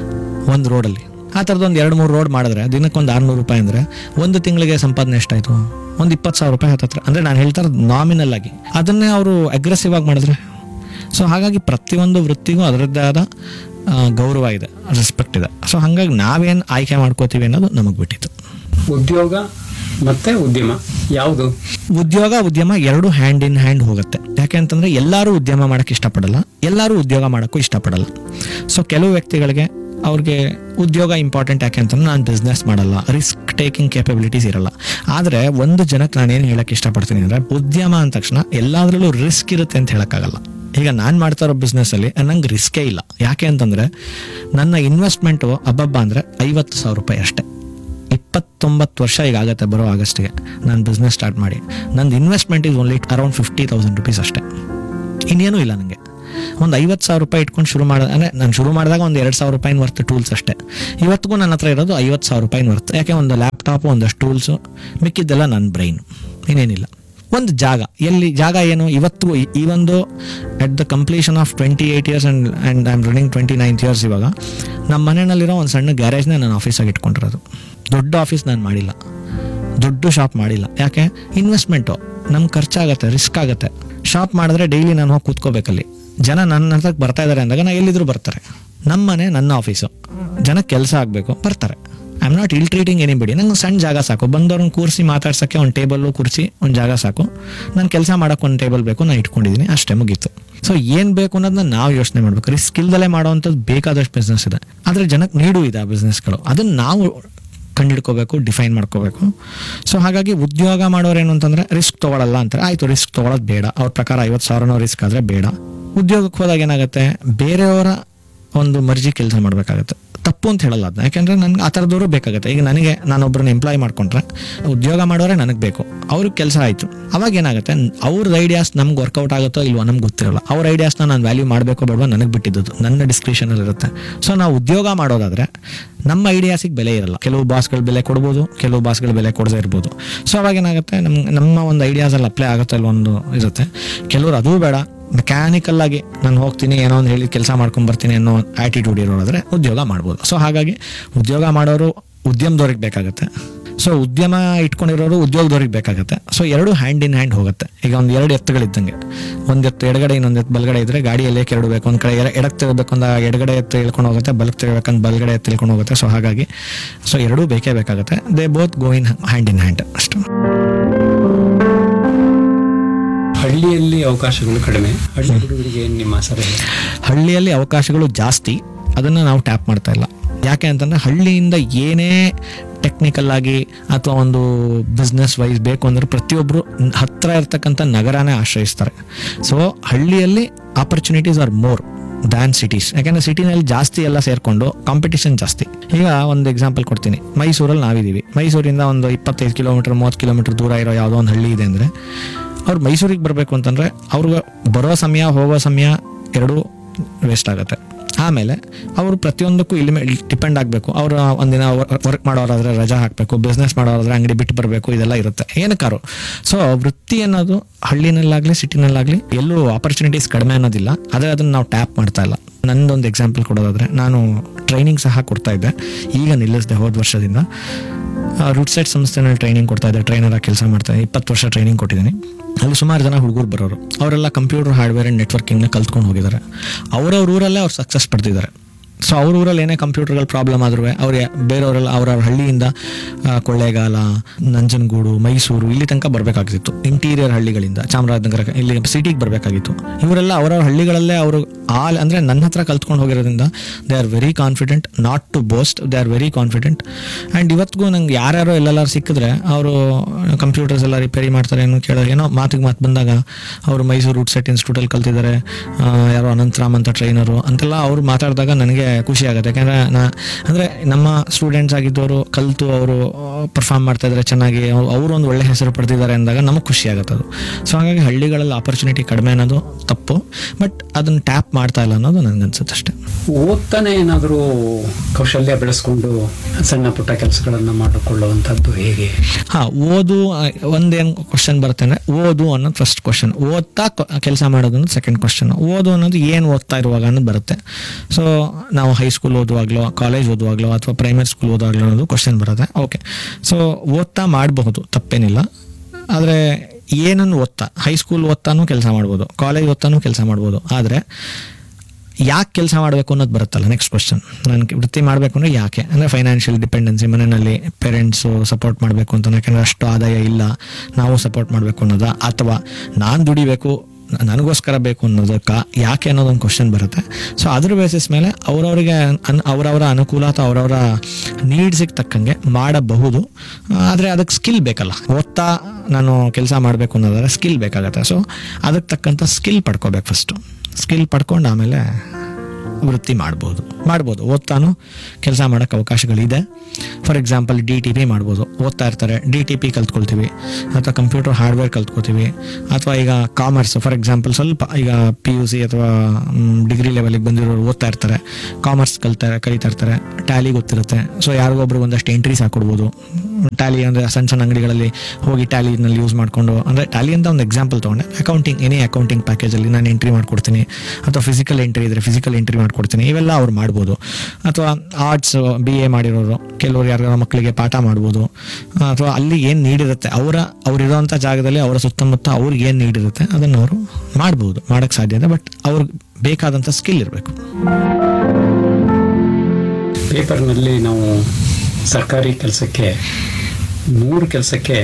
ಒಂದು ರೋಡಲ್ಲಿ ಆ ಥರದ್ದು ಒಂದು ಎರಡು ಮೂರು ರೋಡ್ ಮಾಡಿದ್ರೆ ದಿನಕ್ಕೊಂದು ಆರ್ನೂರು ರೂಪಾಯಿ ಅಂದರೆ ಒಂದು ತಿಂಗಳಿಗೆ ಸಂಪಾದನೆ ಎಷ್ಟಾಯಿತು ಒಂದು ಇಪ್ಪತ್ತು ಸಾವಿರ ರೂಪಾಯಿ ಹತ್ತತ್ರ ಅಂದರೆ ನಾನು ಹೇಳ್ತಾ ಇರೋದು ನಾಮಿನಲ್ ಆಗಿ ಅದನ್ನೇ ಅವರು ಅಗ್ರೆಸಿವ್ ಆಗಿ ಮಾಡಿದ್ರೆ ಸೊ ಹಾಗಾಗಿ ಪ್ರತಿಯೊಂದು ವೃತ್ತಿಗೂ ಅದರದ್ದೇ ಆದ ಆ, ಗೌರವ ಇದೆ ರೆಸ್ಪೆಕ್ಟ್ ಇದೆ ಸೊ ಹಾಗಾಗಿ ನಾವೇನು ಆಯ್ಕೆ ಮಾಡ್ಕೋತೀವಿ ಅನ್ನೋದು ನಮಗೆ ಬಿಟ್ಟಿತ್ತು ಉದ್ಯೋಗ ಮತ್ತೆ ಉದ್ಯಮ ಯಾವುದು ಉದ್ಯೋಗ ಉದ್ಯಮ ಎರಡು ಹ್ಯಾಂಡ್ ಇನ್ ಹ್ಯಾಂಡ್ ಹೋಗುತ್ತೆ ಯಾಕೆ ಅಂತಂದ್ರೆ ಎಲ್ಲರೂ ಉದ್ಯಮ ಮಾಡಕ್ಕೆ ಇಷ್ಟಪಡಲ್ಲ ಎಲ್ಲರೂ ಉದ್ಯೋಗ ಮಾಡೋಕ್ಕೂ ಇಷ್ಟಪಡಲ್ಲ ಸೊ ಕೆಲವು ವ್ಯಕ್ತಿಗಳಿಗೆ ಅವ್ರಿಗೆ ಉದ್ಯೋಗ ಇಂಪಾರ್ಟೆಂಟ್ ಯಾಕೆ ಅಂತಂದ್ರೆ ನಾನು ಬಿಸ್ನೆಸ್ ಮಾಡಲ್ಲ ರಿಸ್ಕ್ ಟೇಕಿಂಗ್ ಕೇಪಬಿಲಿಟೀಸ್ ಇರಲ್ಲ ಆದರೆ ಒಂದು ಜನಕ್ಕೆ ನಾನೇನು ಹೇಳಕ್ಕೆ ಇಷ್ಟಪಡ್ತೀನಿ ಅಂದರೆ ಉದ್ಯಮ ಅಂದ ತಕ್ಷಣ ಎಲ್ಲದರಲ್ಲೂ ರಿಸ್ಕ್ ಇರುತ್ತೆ ಅಂತ ಹೇಳೋಕ್ಕಾಗಲ್ಲ ಈಗ ನಾನು ಮಾಡ್ತಾ ಇರೋ ಬಿಸ್ನೆಸ್ಸಲ್ಲಿ ನಂಗೆ ರಿಸ್ಕೇ ಇಲ್ಲ ಯಾಕೆ ಅಂತಂದರೆ ನನ್ನ ಇನ್ವೆಸ್ಟ್ಮೆಂಟು ಅಬ್ಬಬ್ಬ ಅಂದರೆ ಐವತ್ತು ಸಾವಿರ ರೂಪಾಯಿ ಅಷ್ಟೇ ಇಪ್ಪತ್ತೊಂಬತ್ತು ವರ್ಷ ಈಗ ಆಗತ್ತೆ ಬರೋ ಆಗಸ್ಟ್ಗೆ ನಾನು ಬಿಸ್ನೆಸ್ ಸ್ಟಾರ್ಟ್ ಮಾಡಿ ನಂದು investment is only around fifty thousand rupees ಅಷ್ಟೇ ಇನ್ನೇನೂ ಇಲ್ಲ ನನಗೆ ಒಂದು ಐವತ್ತು ಸಾವಿರ ರೂಪಾಯಿ ಇಟ್ಕೊಂಡು ಶುರು ಮಾಡ ಅಂದರೆ ನಾನು ಶುರು ಮಾಡಿದಾಗ ಒಂದು ಎರಡು ಸಾವಿರ ರೂಪಾಯಿನ ವರ್ತ್ ಟೂಲ್ಸ್ ಅಷ್ಟೇ ಇವತ್ತಿಗೂ ನನ್ನ ಹತ್ರ ಇರೋದು ಐವತ್ತು ಸಾವಿರ ರೂಪಾಯಿನ ವರ್ತ್ ಯಾಕೆ ಒಂದು ಲ್ಯಾಪ್ಟಾಪು ಒಂದಷ್ಟು ಟೂಲ್ಸು ಮಿಕ್ಕಿದ್ದೆಲ್ಲ ನನ್ನ ಬ್ರೈನ್ ಇನ್ನೇನಿಲ್ಲ ಒಂದು ಜಾಗ ಎಲ್ಲಿ ಜಾಗ ಏನು ಇವತ್ತು ಈ- ಈ ಒಂದು at the completion of twenty eight years and and I am running twenty ninth years ಇವಾಗ ನಮ್ಮ ಮನೆಯಲ್ಲಿರೋ ಒಂದು ಸಣ್ಣ ಗ್ಯಾರೇಜ್ನ ನಾನು ಆಫೀಸಾಗಿ ಇಟ್ಕೊಂಡಿರೋದು ದೊಡ್ಡ ಆಫೀಸ್ ನಾನು ಮಾಡಿಲ್ಲ ದೊಡ್ಡ ಶಾಪ್ ಮಾಡಿಲ್ಲ ಯಾಕೆ ಇನ್ವೆಸ್ಟ್ಮೆಂಟು ನಮ್ಗೆ ಖರ್ಚಾಗತ್ತೆ ರಿಸ್ಕ್ ಆಗುತ್ತೆ ಶಾಪ್ ಮಾಡಿದ್ರೆ ಡೈಲಿ ನಾನು ಹೋಗಿ ಕೂತ್ಕೋಬೇಕಲ್ಲಿ ಜನ ನನ್ನ ಹತ್ರಕ್ಕೆ ಬರ್ತಾ ಇದ್ದಾರೆ ಅಂದಾಗ ನಾ ಎಲ್ಲಿದ್ರು ಬರ್ತಾರೆ ನಮ್ಮ ಮನೆ ನನ್ನ ಆಫೀಸು ಜನ ಕೆಲಸ ಆಗಬೇಕು ಬರ್ತಾರೆ I am not ill treating anybody ನಂಗೆ ಸಣ್ಣ ಜಾಗ ಸಾಕು ಬಂದವ್ರನ್ನ ಕೂರಿಸಿ ಮಾತಾಡ್ಸೋಕ್ಕೆ ಒಂದು ಟೇಬಲ್ಲು ಕುರ್ಸಿ ಒಂದು ಜಾಗ ಸಾಕು ನಾನು ಕೆಲಸ ಮಾಡೋಕೆ ಒಂದು ಟೇಬಲ್ ಬೇಕು ನಾನು ಇಟ್ಕೊಂಡಿದ್ದೀನಿ ಅಷ್ಟೇ ಮುಗೀತು ಸೊ ಏನು ಬೇಕು ಅನ್ನೋದನ್ನ ನಾವು ಯೋಚನೆ ಮಾಡ್ಬೇಕು ರಿಸ್ಕ್ ಇಲ್ದಲೇ ಮಾಡೋವಂಥದ್ದು ಬೇಕಾದಷ್ಟು ಬಿಸ್ನೆಸ್ ಇದೆ ಆದರೆ ಜನಕ್ಕೆ ನೀಡು ಇದೆ ಆ ಬಿಸ್ನೆಸ್ಗಳು ಅದನ್ನು ನಾವು ಕಂಡಿಡ್ಕೋಬೇಕು ಡಿಫೈನ್ ಮಾಡ್ಕೋಬೇಕು ಸೊ ಹಾಗಾಗಿ ಉದ್ಯೋಗ ಮಾಡೋರೇನು ಅಂತಂದ್ರೆ ರಿಸ್ಕ್ ತೊಗೊಳಲ್ಲ ಅಂತಾರೆ ಆಯ್ತು ರಿಸ್ಕ್ ತೊಗೊಳೋದು ಬೇಡ ಅವ್ರ ಪ್ರಕಾರ ಐವತ್ತು ಸಾವಿರನೋ ರಿಸ್ಕ್ ಆದರೆ ಬೇಡ ಉದ್ಯೋಗಕ್ಕೆ ಹೋದಾಗ ಏನಾಗುತ್ತೆ ಬೇರೆಯವರ ಒಂದು ಮರ್ಜಿ ಕೆಲಸ ಮಾಡಬೇಕಾಗತ್ತೆ ತಪ್ಪು ಅಂತ ಹೇಳಲ್ಲ ಅದನ್ನ ಯಾಕೆಂದ್ರೆ ನನ್ಗೆ ಆ ಥರದವರು ಬೇಕಾಗುತ್ತೆ ಈಗ ನನಗೆ ನಾನೊಬ್ಬರನ್ನ ಎಂಪ್ಲಾಯ್ ಮಾಡ್ಕೊಂಡ್ರೆ ಉದ್ಯೋಗ ಮಾಡೋರೆ ನನಗೆ ಬೇಕು ಅವ್ರಿಗೆ ಕೆಲಸ ಆಯಿತು ಅವಾಗ ಏನಾಗುತ್ತೆ ಅವ್ರದ್ದು ಐಡಿಯಾಸ್ ನಮ್ಗೆ ವರ್ಕೌಟ್ ಆಗುತ್ತೋ ಇಲ್ವೋ ನಮ್ಗೆ ಗೊತ್ತಿರಲ್ಲ ಅವ್ರ ಐಡಿಯಾಸ್ನ ನಾನು ವ್ಯಾಲ್ಯೂ ಮಾಡಬೇಕೋ ಬೇಡವೋ ನನಗೆ ಬಿಟ್ಟಿದ್ದು ನನ್ನ ಡಿಸ್ಕ್ರಿಷನಲ್ಲಿ ಇರುತ್ತೆ ಸೊ ನಾವು ಉದ್ಯೋಗ ಮಾಡೋದಾದ್ರೆ ನಮ್ಮ ಐಡಿಯಾಸಿಗೆ ಬೆಲೆ ಇರಲ್ಲ ಕೆಲವು ಬಾಸ್ಗಳು ಬೆಲೆ ಕೊಡ್ಬೋದು ಕೆಲವು ಬಾಸ್ಗಳು ಬೆಲೆ ಕೊಡದೇ ಇರ್ಬೋದು ಸೊ ಅವಾಗ ಏನಾಗುತ್ತೆ ನಮ್ಮ ನಮ್ಮ ಒಂದು ಐಡಿಯಾಸಲ್ಲಿ ಅಪ್ಲೈ ಆಗುತ್ತೆ ಅಲ್ವ ಒಂದು ಇರುತ್ತೆ ಕೆಲವರು ಅದೂ ಬೇಡ ಮೆಕ್ಯಾನಿಕಲ್ ಆಗಿ ನಾನು ಹೋಗ್ತೀನಿ ಏನೋ ಒಂದು ಹೇಳಿ ಕೆಲಸ ಮಾಡ್ಕೊಂಡ್ ಬರ್ತೀನಿ ಅನ್ನೋ ಆಟಿಟ್ಯೂಡ್ ಇರೋರಾದ್ರೆ ಉದ್ಯೋಗ ಮಾಡ್ಬೋದು ಸೊ ಹಾಗಾಗಿ ಉದ್ಯೋಗ ಮಾಡೋರು ಉದ್ಯಮದವ್ರಿಗೆ ಬೇಕಾಗುತ್ತೆ ಸೊ ಉದ್ಯಮ ಇಟ್ಕೊಂಡಿರೋರು ಉದ್ಯೋಗದವ್ರಿಗೆ ಬೇಕಾಗುತ್ತೆ ಸೊ ಎರಡು ಹ್ಯಾಂಡ್ ಇನ್ ಹ್ಯಾಂಡ್ ಹೋಗುತ್ತೆ ಈಗ ಒಂದು ಎರಡು ಎತ್ತುಗಳಿದ್ದಂಗೆ ಒಂದು ಎತ್ತು ಎಡಗಡೆ ಇನ್ನೊಂದು ಎತ್ತು ಬಲಗಡೆ ಇದ್ರೆ ಗಾಡಿಯಲ್ಲಿ ಕೆರಡು ಬೇಕು ಒಂದು ಕಡೆ ಎಡ- ಎಡಕ್ಕೆ ತಿರ್ಬೇಕು ಅಂದ ಎಡಗಡೆ ಎತ್ತು ಇಳ್ಕೊಂಡು ಹೋಗುತ್ತೆ ಬಲಕ್ಕೆ ತಿರ್ಬೇಕಂತ ಬಲಗಡೆ ಎತ್ತು ಇಳ್ಕೊಂಡು ಹೋಗುತ್ತೆ ಸೊ ಹಾಗಾಗಿ ಸೊ ಎರಡೂ ಬೇಕೇ ಬೇಕಾಗುತ್ತೆ they both go in hand in hand ಅಷ್ಟು ಹಳ್ಳಿಯಲ್ಲಿ ಅವಕಾಶಗಳು ಕಡಿಮೆ ಹಳ್ಳಿ ಹುಡುಗರಿಗೆ ಏನ್ ನಿಮ್ಮ ಸಲಹೆ ಹಳ್ಳಿಯಲ್ಲಿ ಅವಕಾಶಗಳು ಜಾಸ್ತಿ ಅದನ್ನು ನಾವು ಟ್ಯಾಪ್ ಮಾಡ್ತಾ ಇಲ್ಲ ಯಾಕೆ ಅಂತಂದ್ರೆ ಹಳ್ಳಿಯಿಂದ ಏನೇ ಟೆಕ್ನಿಕಲ್ ಆಗಿ ಅಥವಾ ಒಂದು ಬಿಸ್ನೆಸ್ ವೈಸ್ ಬೇಕು ಅಂದ್ರೆ ಪ್ರತಿಯೊಬ್ಬರು ಹತ್ತಿರ ಇರ್ತಕ್ಕಂಥ ನಗರನೇ ಆಶ್ರಯಿಸ್ತಾರೆ ಸೊ ಹಳ್ಳಿಯಲ್ಲಿ opportunities are more than cities ಯಾಕೆಂದ್ರೆ ಸಿಟಿನಲ್ಲಿ ಜಾಸ್ತಿ ಎಲ್ಲ ಸೇರ್ಕೊಂಡು ಕಾಂಪಿಟಿಷನ್ ಜಾಸ್ತಿ ಈಗ ಒಂದು ಎಕ್ಸಾಂಪಲ್ ಕೊಡ್ತೀನಿ ಮೈಸೂರಲ್ಲಿ ನಾವಿದ್ದೀವಿ ಮೈಸೂರಿಂದ ಒಂದು ಇಪ್ಪತ್ತೈದು ಕಿಲೋಮೀಟರ್ ಮೂವತ್ತು ಕಿಲೋಮೀಟರ್ ದೂರ ಇರೋ ಯಾವುದೋ ಒಂದು ಹಳ್ಳಿ ಇದೆ ಅಂದರೆ ಅವ್ರು ಮೈಸೂರಿಗೆ ಬರಬೇಕು ಅಂತಂದರೆ ಅವ್ರಿಗೆ ಬರೋ ಸಮಯ ಹೋಗೋ ಸಮಯ ಎರಡೂ ವೇಸ್ಟ್ ಆಗುತ್ತೆ ಆಮೇಲೆ ಅವರು ಪ್ರತಿಯೊಂದಕ್ಕೂ ಇಲ್ಲಿ ಡಿಪೆಂಡ್ ಆಗಬೇಕು ಅವರು ಒಂದಿನ ವರ್ಕ್ ಮಾಡೋರಾದ್ರೆ ರಜಾ ಹಾಕಬೇಕು ಬಿಸ್ನೆಸ್ ಮಾಡೋರಾದ್ರೆ ಅಂಗಡಿ ಬಿಟ್ಟು ಬರಬೇಕು ಇದೆಲ್ಲ ಇರುತ್ತೆ ಏನಕ್ಕಾರು ಸೊ ವೃತ್ತಿ ಅನ್ನೋದು ಹಳ್ಳಿನಲ್ಲಾಗಲಿ ಸಿಟಿನಲ್ಲಾಗಲಿ ಎಲ್ಲೂ ಆಪರ್ಚುನಿಟೀಸ್ ಕಡಿಮೆ ಅನ್ನೋದಿಲ್ಲ ಆದರೆ ಅದನ್ನು ನಾವು ಟ್ಯಾಪ್ ಮಾಡ್ತಾ ಇಲ್ಲ ನಂದೊಂದು ಎಕ್ಸಾಂಪಲ್ ಕೊಡೋದಾದ್ರೆ ನಾನು ಟ್ರೈನಿಂಗ್ ಸಹ ಕೊಡ್ತಾ ಇದ್ದೆ ಈಗ ನಿಲ್ಲಿಸಿದೆ ಹೋದ ವರ್ಷದಿಂದ ರೂಟ್ ಸೈಡ್ ಸಂಸ್ಥೆನಲ್ಲಿ ಟ್ರೈನಿಂಗ್ ಕೊಡ್ತಾ ಇದ್ದೆ ಟ್ರೈನರ್ ಆಗಿ ಕೆಲಸ ಮಾಡ್ತಾ ಇದ್ದೆ ಇಪ್ಪತ್ತು ವರ್ಷ ಟ್ರೈನಿಂಗ್ ಕೊಟ್ಟಿದ್ದೀನಿ ಅಲ್ಲಿ ಸುಮಾರು ಜನ ಹುಡುಗರು ಬರೋರು ಅವರೆಲ್ಲ ಕಂಪ್ಯೂಟರ್ ಹಾರ್ಡ್ವೇರ್ ಆ್ಯಂಡ್ ನೆಟ್ವರ್ಕಿಂಗ್ನ ಕಲ್ತ್ಕೊಂಡು ಹೋಗಿದ್ದಾರೆ ಅವರವ್ರ ಊರಲ್ಲೇ ಅವ್ರು ಸಕ್ಸಸ್ ಪಡ್ತಿದ್ದಾರೆ ಸೊ ಅವ್ರ ಊರಲ್ಲಿ ಏನೇ ಕಂಪ್ಯೂಟರ್ಗಳ ಪ್ರಾಬ್ಲಮ್ ಆದ್ರೂ ಅವ್ರಿಗೆ ಬೇರೆಯವರೆಲ್ಲ ಅವ್ರವ್ರ ಹಳ್ಳಿಯಿಂದ ಆ, ಕೊಳ್ಳೇಗಾಲ ನಂಜನಗೂಡು ಮೈಸೂರು ಇಲ್ಲಿ ತನಕ ಬರಬೇಕಾಗಿತ್ತು ಇಂಟೀರಿಯರ್ ಹಳ್ಳಿಗಳಿಂದ ಚಾಮರಾಜನಗರ ಇಲ್ಲಿ ಸಿಟಿಗೆ ಬರಬೇಕಾಗಿತ್ತು ಇವರೆಲ್ಲ ಅವರವ್ರ ಹಳ್ಳಿಗಳಲ್ಲೇ ಅವರು ಆಲ್ ಅಂದರೆ ನನ್ನ ಹತ್ರ ಕಲ್ತ್ಕೊಂಡು ಹೋಗಿರೋದ್ರಿಂದ they are very confident not to boast they are very confident and ಇವತ್ತಿಗೂ ನಂಗೆ ಯಾರ್ಯಾರೋ ಎಲ್ಲೆಲ್ಲಾರು ಸಿಕ್ಕಿದ್ರೆ ಅವರು ಕಂಪ್ಯೂಟರ್ಸ್ ಎಲ್ಲ ರಿಪೇರಿ ಮಾಡ್ತಾರೆ ಏನೋ ಕೇಳೋ ಏನೋ ಮಾತಿಗೆ ಮಾತು ಬಂದಾಗ ಅವರು ಮೈಸೂರು ರೂಟ್ ಸೆಟ್ ಇನ್ಸ್ಟಿಟ್ಯೂಟಲ್ಲಿ ಕಲ್ತಿದ್ದಾರೆ ಆ, ಯಾರೋ ಅನಂತರಾಮ್ ಅಂತ ಟ್ರೈನರು ಅಂತೆಲ್ಲ ಅವ್ರು ಮಾತಾಡಿದಾಗ ನನಗೆ ಖುಷಿ ಆಗುತ್ತೆ ಯಾಕಂದರೆ ನಾ ಅಂದರೆ ನಮ್ಮ ಸ್ಟೂಡೆಂಟ್ಸ್ ಆಗಿದ್ದವರು ಕಲಿತು ಅವರು ಪರ್ಫಾರ್ಮ್ ಮಾಡ್ತಾ ಇದ್ದಾರೆ ಚೆನ್ನಾಗಿ ಅವ್ರು- ಅವರು ಒಂದು ಒಳ್ಳೆ ಹೆಸರು ಪಡೆದಿದ್ದಾರೆ ಅಂದಾಗ ನಮಗೆ ಖುಷಿ ಆಗುತ್ತೆ ಅದು ಸೊ ಹಾಗಾಗಿ ಹಳ್ಳಿಗಳಲ್ಲಿ ಆಪರ್ಚುನಿಟಿ ಕಡಿಮೆ ಅನ್ನೋದು ತಪ್ಪು ಬಟ್ ಅದನ್ನು ಟ್ಯಾಪ್ ಮಾಡ್ತಾ ಇಲ್ಲ ಅನ್ನೋದು ನನಗನ್ಸುತ್ತೆ ಅಷ್ಟೇ ಓದ್ತಾನೆ ಏನಾದರೂ ಕೌಶಲ್ಯ ಬೆಳೆಸ್ಕೊಂಡು ಸಣ್ಣ ಪುಟ್ಟ ಕೆಲಸಗಳನ್ನ ಮಾಡಿಕೊಳ್ಳುವಂಥದ್ದು ಹೇಗೆ ಹಾ ಓದು ಆ, ಒಂದೇನ್ ಕ್ವಶನ್ ಬರುತ್ತೆ ಅಂದ್ರೆ ಓದು ಅನ್ನೋದು ಫಸ್ಟ್ ಕ್ವಶನ್ ಓದ್ತಾ ಕೆಲಸ ಮಾಡೋದು ಅನ್ನೋದು ಸೆಕೆಂಡ್ ಕ್ವಶನ್ ಓದು ಅನ್ನೋದು ಏನು ಓದ್ತಾ ಇರುವಾಗ ಅನ್ನೋದು ಬರುತ್ತೆ ಸೊ ನಾವು ಹೈಸ್ಕೂಲ್ ಓದುವಾಗ್ಲೋ ಕಾಲೇಜ್ ಓದುವಾಗ್ಲೋ ಅಥವಾ ಪ್ರೈಮರಿ ಸ್ಕೂಲ್ ಓದುವಾಗ್ಲೋ ಅನ್ನೋದು ಕ್ವಶನ್ ಬರುತ್ತೆ ಓಕೆ ಸೊ ಓದ್ತಾ ಮಾಡಬಹುದು ತಪ್ಪೇನಿಲ್ಲ ಆದರೆ ಏನನ್ನು ಓದ್ತಾ ಹೈಸ್ಕೂಲ್ ಓದ್ತಾನೂ ಕೆಲಸ ಮಾಡ್ಬೋದು ಕಾಲೇಜ್ ಓದ್ತಾನೂ ಕೆಲಸ ಮಾಡ್ಬೋದು ಆದರೆ ಯಾಕೆ ಕೆಲಸ ಮಾಡಬೇಕು ಅನ್ನೋದು ಬರುತ್ತಲ್ಲ ನೆಕ್ಸ್ಟ್ ಕ್ವಶನ್ ನಾನು ವೃತ್ತಿ ಮಾಡಬೇಕು ಅಂದರೆ ಯಾಕೆ ಅಂದರೆ ಫೈನಾನ್ಷಿಯಲ್ ಡಿಪೆಂಡೆನ್ಸಿ ಮನೆಯಲ್ಲಿ ಪೇರೆಂಟ್ಸು ಸಪೋರ್ಟ್ ಮಾಡಬೇಕು ಅಂತ ಯಾಕಂದರೆ ಅಷ್ಟು ಆದಾಯ ಇಲ್ಲ ನಾವು ಸಪೋರ್ಟ್ ಮಾಡಬೇಕು ಅನ್ನೋದಾ ಅಥವಾ ನಾನು ದುಡಿಬೇಕು ನ- ನನಗೋಸ್ಕರ ಬೇಕು ಅನ್ನೋದಕ್ಕೆ ಯಾಕೆ ಅನ್ನೋದೊಂದು ಕ್ವಶನ್ ಬರುತ್ತೆ ಸೊ ಅದ್ರ ಬೇಸಿಸ್ ಮೇಲೆ ಅವರವರಿಗೆ ಅನ್ ಅವರವರ ಅನುಕೂಲ ಅಥವಾ ಅವರವರ ನೀಡ್ಸಿಗೆ ತಕ್ಕಂಗೆ ಮಾಡಬಹುದು ಆದರೆ ಅದಕ್ಕೆ ಸ್ಕಿಲ್ ಬೇಕಲ್ಲ ಓದ್ತಾ ನಾನು ಕೆಲಸ ಮಾಡಬೇಕು ಅನ್ನೋದಾದ್ರೆ ಸ್ಕಿಲ್ ಬೇಕಾಗತ್ತೆ ಸೊ ಅದಕ್ಕೆ ತಕ್ಕಂಥ ಸ್ಕಿಲ್ ಪಡ್ಕೋಬೇಕು ಫಸ್ಟು ಸ್ಕಿಲ್ ಪಡ್ಕೊಂಡು ಆಮೇಲೆ ವೃತ್ತಿ ಮಾಡ್ಬೋದು ಮಾಡ್ಬೋದು ಓದ್ತಾನು ಕೆಲಸ ಮಾಡೋಕ್ಕೆ ಅವಕಾಶಗಳಿದೆ for example D T P ಮಾಡ್ಬೋದು ಓದ್ತಾ ಇರ್ತಾರೆ ಡಿ ಟಿ ಪಿ ಕಲ್ತ್ಕೊಳ್ತೀವಿ ಅಥವಾ ಕಂಪ್ಯೂಟರ್ ಹಾರ್ಡ್ವೇರ್ ಕಲ್ತ್ಕೋತೀವಿ ಅಥವಾ ಈಗ ಕಾಮರ್ಸ್ ಫಾರ್ ಎಕ್ಸಾಂಪಲ್ ಸ್ವಲ್ಪ ಈಗ ಪಿ ಯು ಸಿ ಅಥವಾ ಡಿಗ್ರಿ ಲೆವೆಲಿಗೆ ಬಂದಿರೋರು ಓದ್ತಾ ಇರ್ತಾರೆ ಕಾಮರ್ಸ್ ಕಲ್ತಾರೆ ಕಲಿತಾ ಇರ್ತಾರೆ ಟ್ಯಾಲಿ ಗೊತ್ತಿರುತ್ತೆ ಸೊ ಯಾರಿಗೊಬ್ರು ಒಂದಷ್ಟು ಎಂಟ್ರೀಸ್ ಹಾಕೊಡ್ಬೋದು ಟ್ಯಾಲಿ ಅಂದರೆ ಸಣ್ಣ ಸಣ್ಣ ಅಂಗಡಿಗಳಲ್ಲಿ ಹೋಗಿ ಟ್ಯಾಲಿನಲ್ಲಿ ಯೂಸ್ ಮಾಡಿಕೊಂಡು ಅಂದರೆ ಟ್ಯಾಲಿ ಅಂತ ಒಂದು ಎಕ್ಸಾಂಪಲ್ ತೊಗೊಂಡೆ ಅಕೌಂಟಿಂಗ್ ಎನಿ ಅಕೌಂಟಿಂಗ್ ಪ್ಯಾಕೇಜಲ್ಲಿ ನಾನು ಎಂಟ್ರಿ ಮಾಡ್ಕೊಡ್ತೀನಿ ಅಥವಾ ಫಿಸಿಕಲ್ ಎಂಟ್ರಿ ಇದ್ರೆ ಫಿಸಿಕಲ್ ಎಂಟ್ರಿ ಮಾಡ್ಕೊಡ್ತೀನಿ ಇವೆಲ್ಲ ಅವ್ರು ಮಾಡ್ಬೋದು ಅಥವಾ ಆರ್ಟ್ಸ್ ಬಿ ಎ ಮಾಡಿರೋರು ಕೆಲವರು ಯಾರಿಗಾರ ಮಕ್ಕಳಿಗೆ ಪಾಠ ಮಾಡ್ಬೋದು ಅಥವಾ ಅಲ್ಲಿ ಏನು ನೀಡಿರುತ್ತೆ ಅವರ ಅವರಿರೋಂಥ ಜಾಗದಲ್ಲಿ ಅವರ ಸುತ್ತಮುತ್ತ ಅವ್ರಿಗೆ ಏನು ನೀಡಿರುತ್ತೆ ಅದನ್ನು ಅವರು ಮಾಡ್ಬೋದು ಮಾಡೋಕ್ಕೆ ಸಾಧ್ಯ ಇದೆ ಬಟ್ ಅವ್ರಿಗೆ ಬೇಕಾದಂಥ ಸ್ಕಿಲ್ ಇರಬೇಕು ಪೇಪರ್ನಲ್ಲಿ ನಾವು ಸರ್ಕಾರಿ ಕೆಲಸಕ್ಕೆ ನೂರು ಕೆಲಸಕ್ಕೆ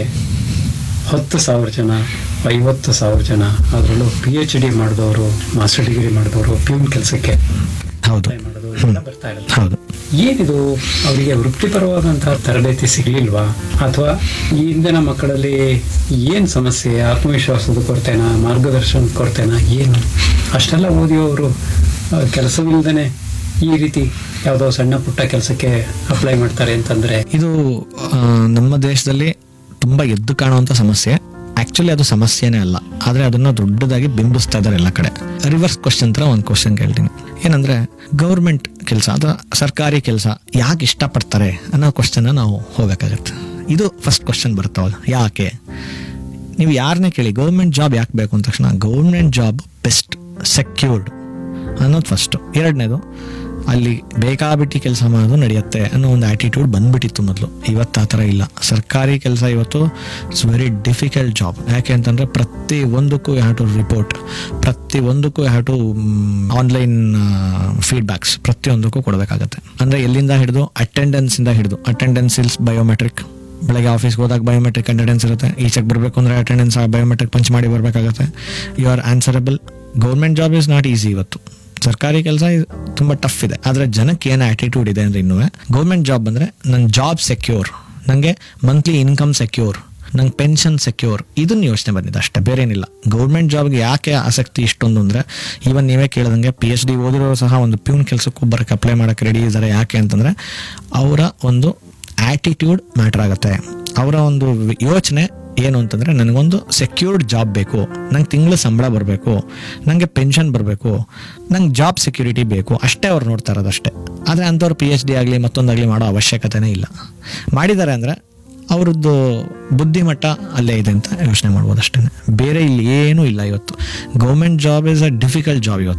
ಹತ್ತು ಸಾವಿರ ಜನ ಐವತ್ತು ಸಾವಿರ ಜನ ಅದರಲ್ಲೂ ಪಿ ಎಚ್ ಡಿ ಮಾಡಿದವರು ಮಾಸ್ಟರ್ ಡಿಗ್ರಿ ಮಾಡಿದವರು ಪ್ಯೂನ್ ಕೆಲಸಕ್ಕೆ ಹೌದು ಅಪ್ಲೈ ಮಾಡೋದು ಇದೆಲ್ಲ ಬರ್ತಾ ಇರಲ್ಲ ಹೌದು ಏನಿದು ಅವರಿಗೆ ವೃತ್ತಿಪರವಾದಂತಹ ತರಬೇತಿ ಸಿಗ್ಲಿಲ್ವಾ ಅಥವಾ ಈ ಹಿಂದಿನ ಮಕ್ಕಳಲ್ಲಿ ಏನು ಸಮಸ್ಯೆ ಆತ್ಮವಿಶ್ವಾಸದ ಕೊರತೆನಾ ಮಾರ್ಗದರ್ಶನ ಕೊರತೆನಾ ಏನು ಅಷ್ಟೆಲ್ಲ ಓದಿಯವರು ಕೆಲಸವಿಲ್ಲದೇ ಈ ರೀತಿ ಯಾವುದೋ ಸಣ್ಣ ಪುಟ್ಟ ಕೆಲಸಕ್ಕೆ ಅಪ್ಲೈ ಮಾಡ್ತಾರೆ ಅಂತಂದ್ರೆ ಇದು ಆ, ನಮ್ಮ ದೇಶದಲ್ಲಿ ತುಂಬ ಎದ್ದು ಕಾಣುವಂಥ ಸಮಸ್ಯೆ ಆ್ಯಕ್ಚುಲಿ ಅದು ಸಮಸ್ಯೆನೇ ಅಲ್ಲ ಆದರೆ ಅದನ್ನು ದೊಡ್ಡದಾಗಿ ಬಿಂಬಿಸ್ತಾ ಇದ್ದಾರೆ ಎಲ್ಲ ಕಡೆ ರಿವರ್ಸ್ ಕ್ವಶನ್ ಥರ ಒಂದು ಕ್ವಶನ್ ಕೇಳ್ತೀನಿ ಏನಂದರೆ ಗೌರ್ಮೆಂಟ್ ಕೆಲಸ ಅಥವಾ ಸರ್ಕಾರಿ ಕೆಲಸ ಯಾಕೆ ಇಷ್ಟಪಡ್ತಾರೆ ಅನ್ನೋ ಕ್ವಶನ್ನ ನಾವು ಹೋಗಬೇಕಾಗತ್ತೆ ಇದು ಫಸ್ಟ್ ಕ್ವಶನ್ ಬರ್ತಾವಲ್ಲ ಯಾಕೆ ನೀವು ಯಾರನ್ನೇ ಕೇಳಿ ಗೌರ್ಮೆಂಟ್ ಜಾಬ್ ಯಾಕೆ ಬೇಕು ಅಂದ ತಕ್ಷಣ ಗೌರ್ಮೆಂಟ್ ಜಾಬ್ ಬೆಸ್ಟ್ ಸೆಕ್ಯೂರ್ಡ್ ಅನ್ನೋದು ಫಸ್ಟು ಎರಡನೇದು ಅಲ್ಲಿ ಬೇಕಾಬಿಟ್ಟು ಕೆಲಸ ಮಾಡೋದು ನಡೆಯುತ್ತೆ ಅನ್ನೋ ಒಂದು ಆ್ಯಟಿಟ್ಯೂಡ್ ಬಂದ್ಬಿಟ್ಟಿತ್ತು ಮೊದಲು ಇವತ್ತು ಆ ಥರ ಇಲ್ಲ ಸರ್ಕಾರಿ ಕೆಲಸ ಇವತ್ತು ಇಟ್ಸ್ ವೆರಿ ಡಿಫಿಕಲ್ಟ್ ಜಾಬ್ ಯಾಕೆ ಅಂತಂದರೆ ಪ್ರತಿ ಒಂದಕ್ಕೂ ಹ್ಯಾವ್ ಟು ರಿಪೋರ್ಟ್ ಪ್ರತಿ ಒಂದಕ್ಕೂ ಹ್ಯಾವ್ ಟು ಆನ್ಲೈನ್ ಫೀಡ್ಬ್ಯಾಕ್ಸ್ ಪ್ರತಿಯೊಂದಕ್ಕೂ ಕೊಡಬೇಕಾಗತ್ತೆ ಅಂದರೆ ಎಲ್ಲಿಂದ ಹಿಡಿದು ಅಟೆಂಡೆನ್ಸಿಂದ ಹಿಡಿದು ಅಟೆಂಡೆನ್ಸ್ ಇಲ್ಸ್ ಬಯೋಮೆಟ್ರಿಕ್ ಬೆಳಗ್ಗೆ ಆಫೀಸ್ಗೆ ಹೋದಾಗ ಬಯೋಮೆಟ್ರಿಕ್ ಅಟೆಂಡೆನ್ಸ್ ಇರುತ್ತೆ ಈಚೆಗೆ ಬರಬೇಕು ಅಂದರೆ ಅಟೆಂಡೆನ್ಸ್ ಬಯೋಮೆಟ್ರಿಕ್ ಪಂಚ್ ಮಾಡಿ ಬರಬೇಕಾಗತ್ತೆ you are answerable government job is not easy ಇವತ್ತು ಸರ್ಕಾರಿ ಕೆಲಸ ತುಂಬ ಟಫ್ ಇದೆ ಆದರೆ ಜನಕ್ಕೆ ಏನು ಆ್ಯಟಿಟ್ಯೂಡ್ ಇದೆ ಅಂದರೆ ಇನ್ನೂ ಗೌರ್ಮೆಂಟ್ ಜಾಬ್ ಅಂದರೆ ನನ್ನ ಜಾಬ್ ಸೆಕ್ಯೂರ್ ನನಗೆ ಮಂತ್ಲಿ ಇನ್ಕಮ್ ಸೆಕ್ಯೂರ್ ನಂಗೆ ಪೆನ್ಷನ್ ಸೆಕ್ಯೂರ್ ಇದನ್ನ ಯೋಚನೆ ಬಂದಿದೆ ಅಷ್ಟೇ ಬೇರೆ ಏನಿಲ್ಲ ಗೌರ್ಮೆಂಟ್ ಜಾಬ್ಗೆ ಯಾಕೆ ಆಸಕ್ತಿ ಇಷ್ಟೊಂದು ಅಂದರೆ ಈವನ್ ನೀವೇ ಕೇಳಿದಂಗೆ ಪಿ ಎಚ್ ಡಿ ಓದಿರೋರು ಸಹ ಒಂದು ಪ್ಯೂನ್ ಕೆಲಸಕ್ಕೂ ಬರೋಕ್ಕೆ ಅಪ್ಲೈ ಮಾಡೋಕ್ಕೆ ರೆಡಿ ಇದ್ದಾರೆ ಯಾಕೆ ಅಂತಂದರೆ ಅವರ ಒಂದು ಆ್ಯಟಿಟ್ಯೂಡ್ ಮ್ಯಾಟ್ರ್ ಆಗುತ್ತೆ ಅವರ ಒಂದು ವಿ- ಯೋಚನೆ ಏನು ಅಂತಂದರೆ ನನಗೊಂದು ಸೆಕ್ಯೂರ್ಡ್ ಜಾಬ್ ಬೇಕು ನಂಗೆ ತಿಂಗಳು ಸಂಬಳ ಬರಬೇಕು ನನಗೆ ಪೆನ್ಷನ್ ಬರಬೇಕು ನಂಗೆ ಜಾಬ್ ಸೆಕ್ಯೂರಿಟಿ ಬೇಕು ಅಷ್ಟೇ ಅವ್ರು ನೋಡ್ತಾ ಇರೋದು ಅಷ್ಟೇ ಆದರೆ ಅಂಥವ್ರು ಪಿ ಎಚ್ ಡಿ ಆಗಲಿ ಮತ್ತೊಂದಾಗಲಿ ಮಾಡೋ ಅವಶ್ಯಕತೆನೇ ಇಲ್ಲ ಮಾಡಿದ್ದಾರೆ ಅಂದರೆ ಅವ್ರದ್ದು ಬುದ್ಧಿಮಟ್ಟ ಅಲ್ಲೇ ಇದೆ ಅಂತ ಯೋಚನೆ ಮಾಡ್ಬೋದು ಅಷ್ಟೇ ಬೇರೆ ಇಲ್ಲಿ ಏನೂ ಇಲ್ಲ ಇವತ್ತು government job is a difficult job ಇವತ್ತು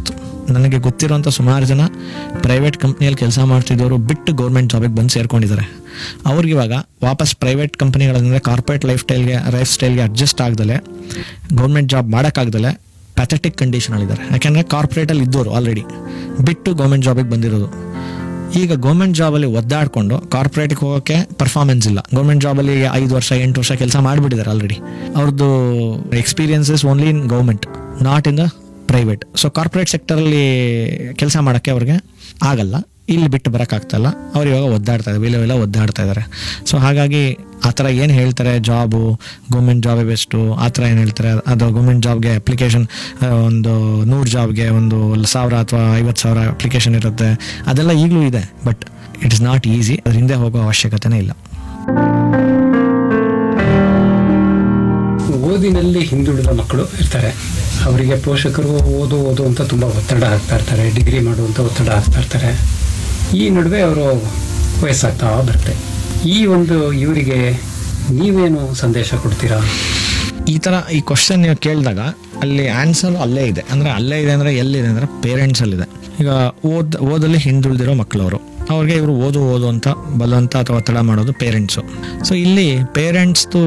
ನನಗೆ ಗೊತ್ತಿರೋಂಥ ಸುಮಾರು ಜನ ಪ್ರೈವೇಟ್ ಕಂಪ್ನಿಯಲ್ಲಿ ಕೆಲಸ ಮಾಡ್ತಿದ್ದವರು ಬಿಟ್ಟು ಗೌರ್ಮೆಂಟ್ ಜಾಬಿಗೆ ಬಂದು ಸೇರ್ಕೊಂಡಿದ್ದಾರೆ ಅವ್ರಿಗೆ ಇವಾಗ ವಾಪಸ್ ಪ್ರೈವೇಟ್ ಕಂಪ್ನಿಗಳಂದ್ರೆ ಕಾರ್ಪೊರೇಟ್ ಲೈಫ್ ಸ್ಟೈಲ್ಗೆ ಲೈಫ್ ಸ್ಟೈಲ್ಗೆ ಅಡ್ಜಸ್ಟ್ ಆಗ್ದಲೆ ಗೌರ್ಮೆಂಟ್ ಜಾಬ್ ಮಾಡೋಕ್ಕಾಗ್ದಲೆ ಪ್ಯಾಥೆಟಿಕ್ ಕಂಡೀಷನಲ್ಲಿದ್ದಾರೆ ಯಾಕೆಂದರೆ ಕಾರ್ಪೊರೇಟಲ್ಲಿ ಇದ್ದವರು ಆಲ್ರೆಡಿ ಬಿಟ್ಟು ಗೌರ್ಮೆಂಟ್ ಜಾಬಿಗೆ ಬಂದಿರೋದು ಈಗ ಗೌರ್ಮೆಂಟ್ ಜಾಬಲ್ಲಿ ಒದ್ದಾಡ್ಕೊಂಡು ಕಾರ್ಪೊರೇಟ್ಗೆ ಹೋಗೋಕ್ಕೆ ಪರ್ಫಾರ್ಮೆನ್ಸ್ ಇಲ್ಲ ಗೌರ್ಮೆಂಟ್ ಜಾಬಲ್ಲಿ ಐದು ವರ್ಷ ಎಂಟು ವರ್ಷ ಕೆಲಸ ಮಾಡಿಬಿಟ್ಟಿದ್ದಾರೆ ಆಲ್ರೆಡಿ ಅವ್ರದ್ದು experiences only in government not in the private so corporate ಸೆಕ್ಟರಲ್ಲಿ ಕೆಲಸ ಮಾಡೋಕ್ಕೆ ಅವ್ರಿಗೆ ಆಗಲ್ಲ ಇಲ್ಲಿ ಬಿಟ್ಟು ಬರೋಕ್ಕಾಗ್ತಲ್ಲ ಅವ್ರು ಇವಾಗ ಒದ್ದಾಡ್ತಾ ಇದ್ದಾರೆ ವಿಲವೆಲ್ಲ ಒದ್ದಾಡ್ತಾ ಇದ್ದಾರೆ ಸೊ ಹಾಗಾಗಿ ಆ ಥರ ಏನು ಹೇಳ್ತಾರೆ ಜಾಬು ಗೌರ್ಮೆಂಟ್ ಜಾಬೇ ಬೆಸ್ಟು ಆ ಥರ ಏನು ಹೇಳ್ತಾರೆ ಅದು ಗೌರ್ಮೆಂಟ್ ಜಾಬ್ಗೆ ಅಪ್ಲಿಕೇಶನ್ ಒಂದು ನೂರು ಜಾಬ್ಗೆ ಒಂದು ಸಾವಿರ ಅಥವಾ ಐವತ್ತು ಸಾವಿರ ಅಪ್ಲಿಕೇಶನ್ ಇರುತ್ತೆ ಅದೆಲ್ಲ ಈಗಲೂ ಇದೆ but it is not easy ಅದ್ರ ಹಿಂದೆ ಹೋಗೋ ಅವಶ್ಯಕತೆನೇ ಇಲ್ಲ ಓದಿನಲ್ಲಿ ಹಿಂದುಳಿದ ಮಕ್ಕಳು ಇರ್ತಾರೆ ಅವರಿಗೆ ಪೋಷಕರು ಓದು ಓದು ಅಂತ ತುಂಬ ಒತ್ತಡ ಹಾಕ್ತಾ ಇರ್ತಾರೆ ಡಿಗ್ರಿ ಮಾಡುವಂಥ ಒತ್ತಡ ಹಾಕ್ತಾ ಇರ್ತಾರೆ ಈ ನಡುವೆ ಅವರು ವಯಸ್ಸಾಗ್ತಾ ಬರುತ್ತೆ ಈ ಒಂದು ಇವರಿಗೆ ನೀವೇನು ಸಂದೇಶ ಕೊಡ್ತೀರಾ ಈ ಥರ ಈ ಕ್ವಶನ್ ನೀವು ಕೇಳಿದಾಗ ಅಲ್ಲಿ ಆನ್ಸರ್ ಅಲ್ಲೇ ಇದೆ ಅಂದರೆ ಅಲ್ಲೇ ಇದೆ ಅಂದರೆ ಎಲ್ಲಿದೆ ಅಂದರೆ ಪೇರೆಂಟ್ಸಲ್ಲಿದೆ ಈಗ ಓದ್ ಓದಲ್ಲಿ ಹಿಂದುಳಿದಿರೋ ಮಕ್ಕಳವರು ಅವ್ರಿಗೆ ಇವರು ಓದು ಓದು ಅಂತ ಬಲವಂತ ಅಥವಾ ಒತ್ತಡ ಮಾಡೋದು ಪೇರೆಂಟ್ಸು ಸೊ ಇಲ್ಲಿ ಪೇರೆಂಟ್ಸ್ದು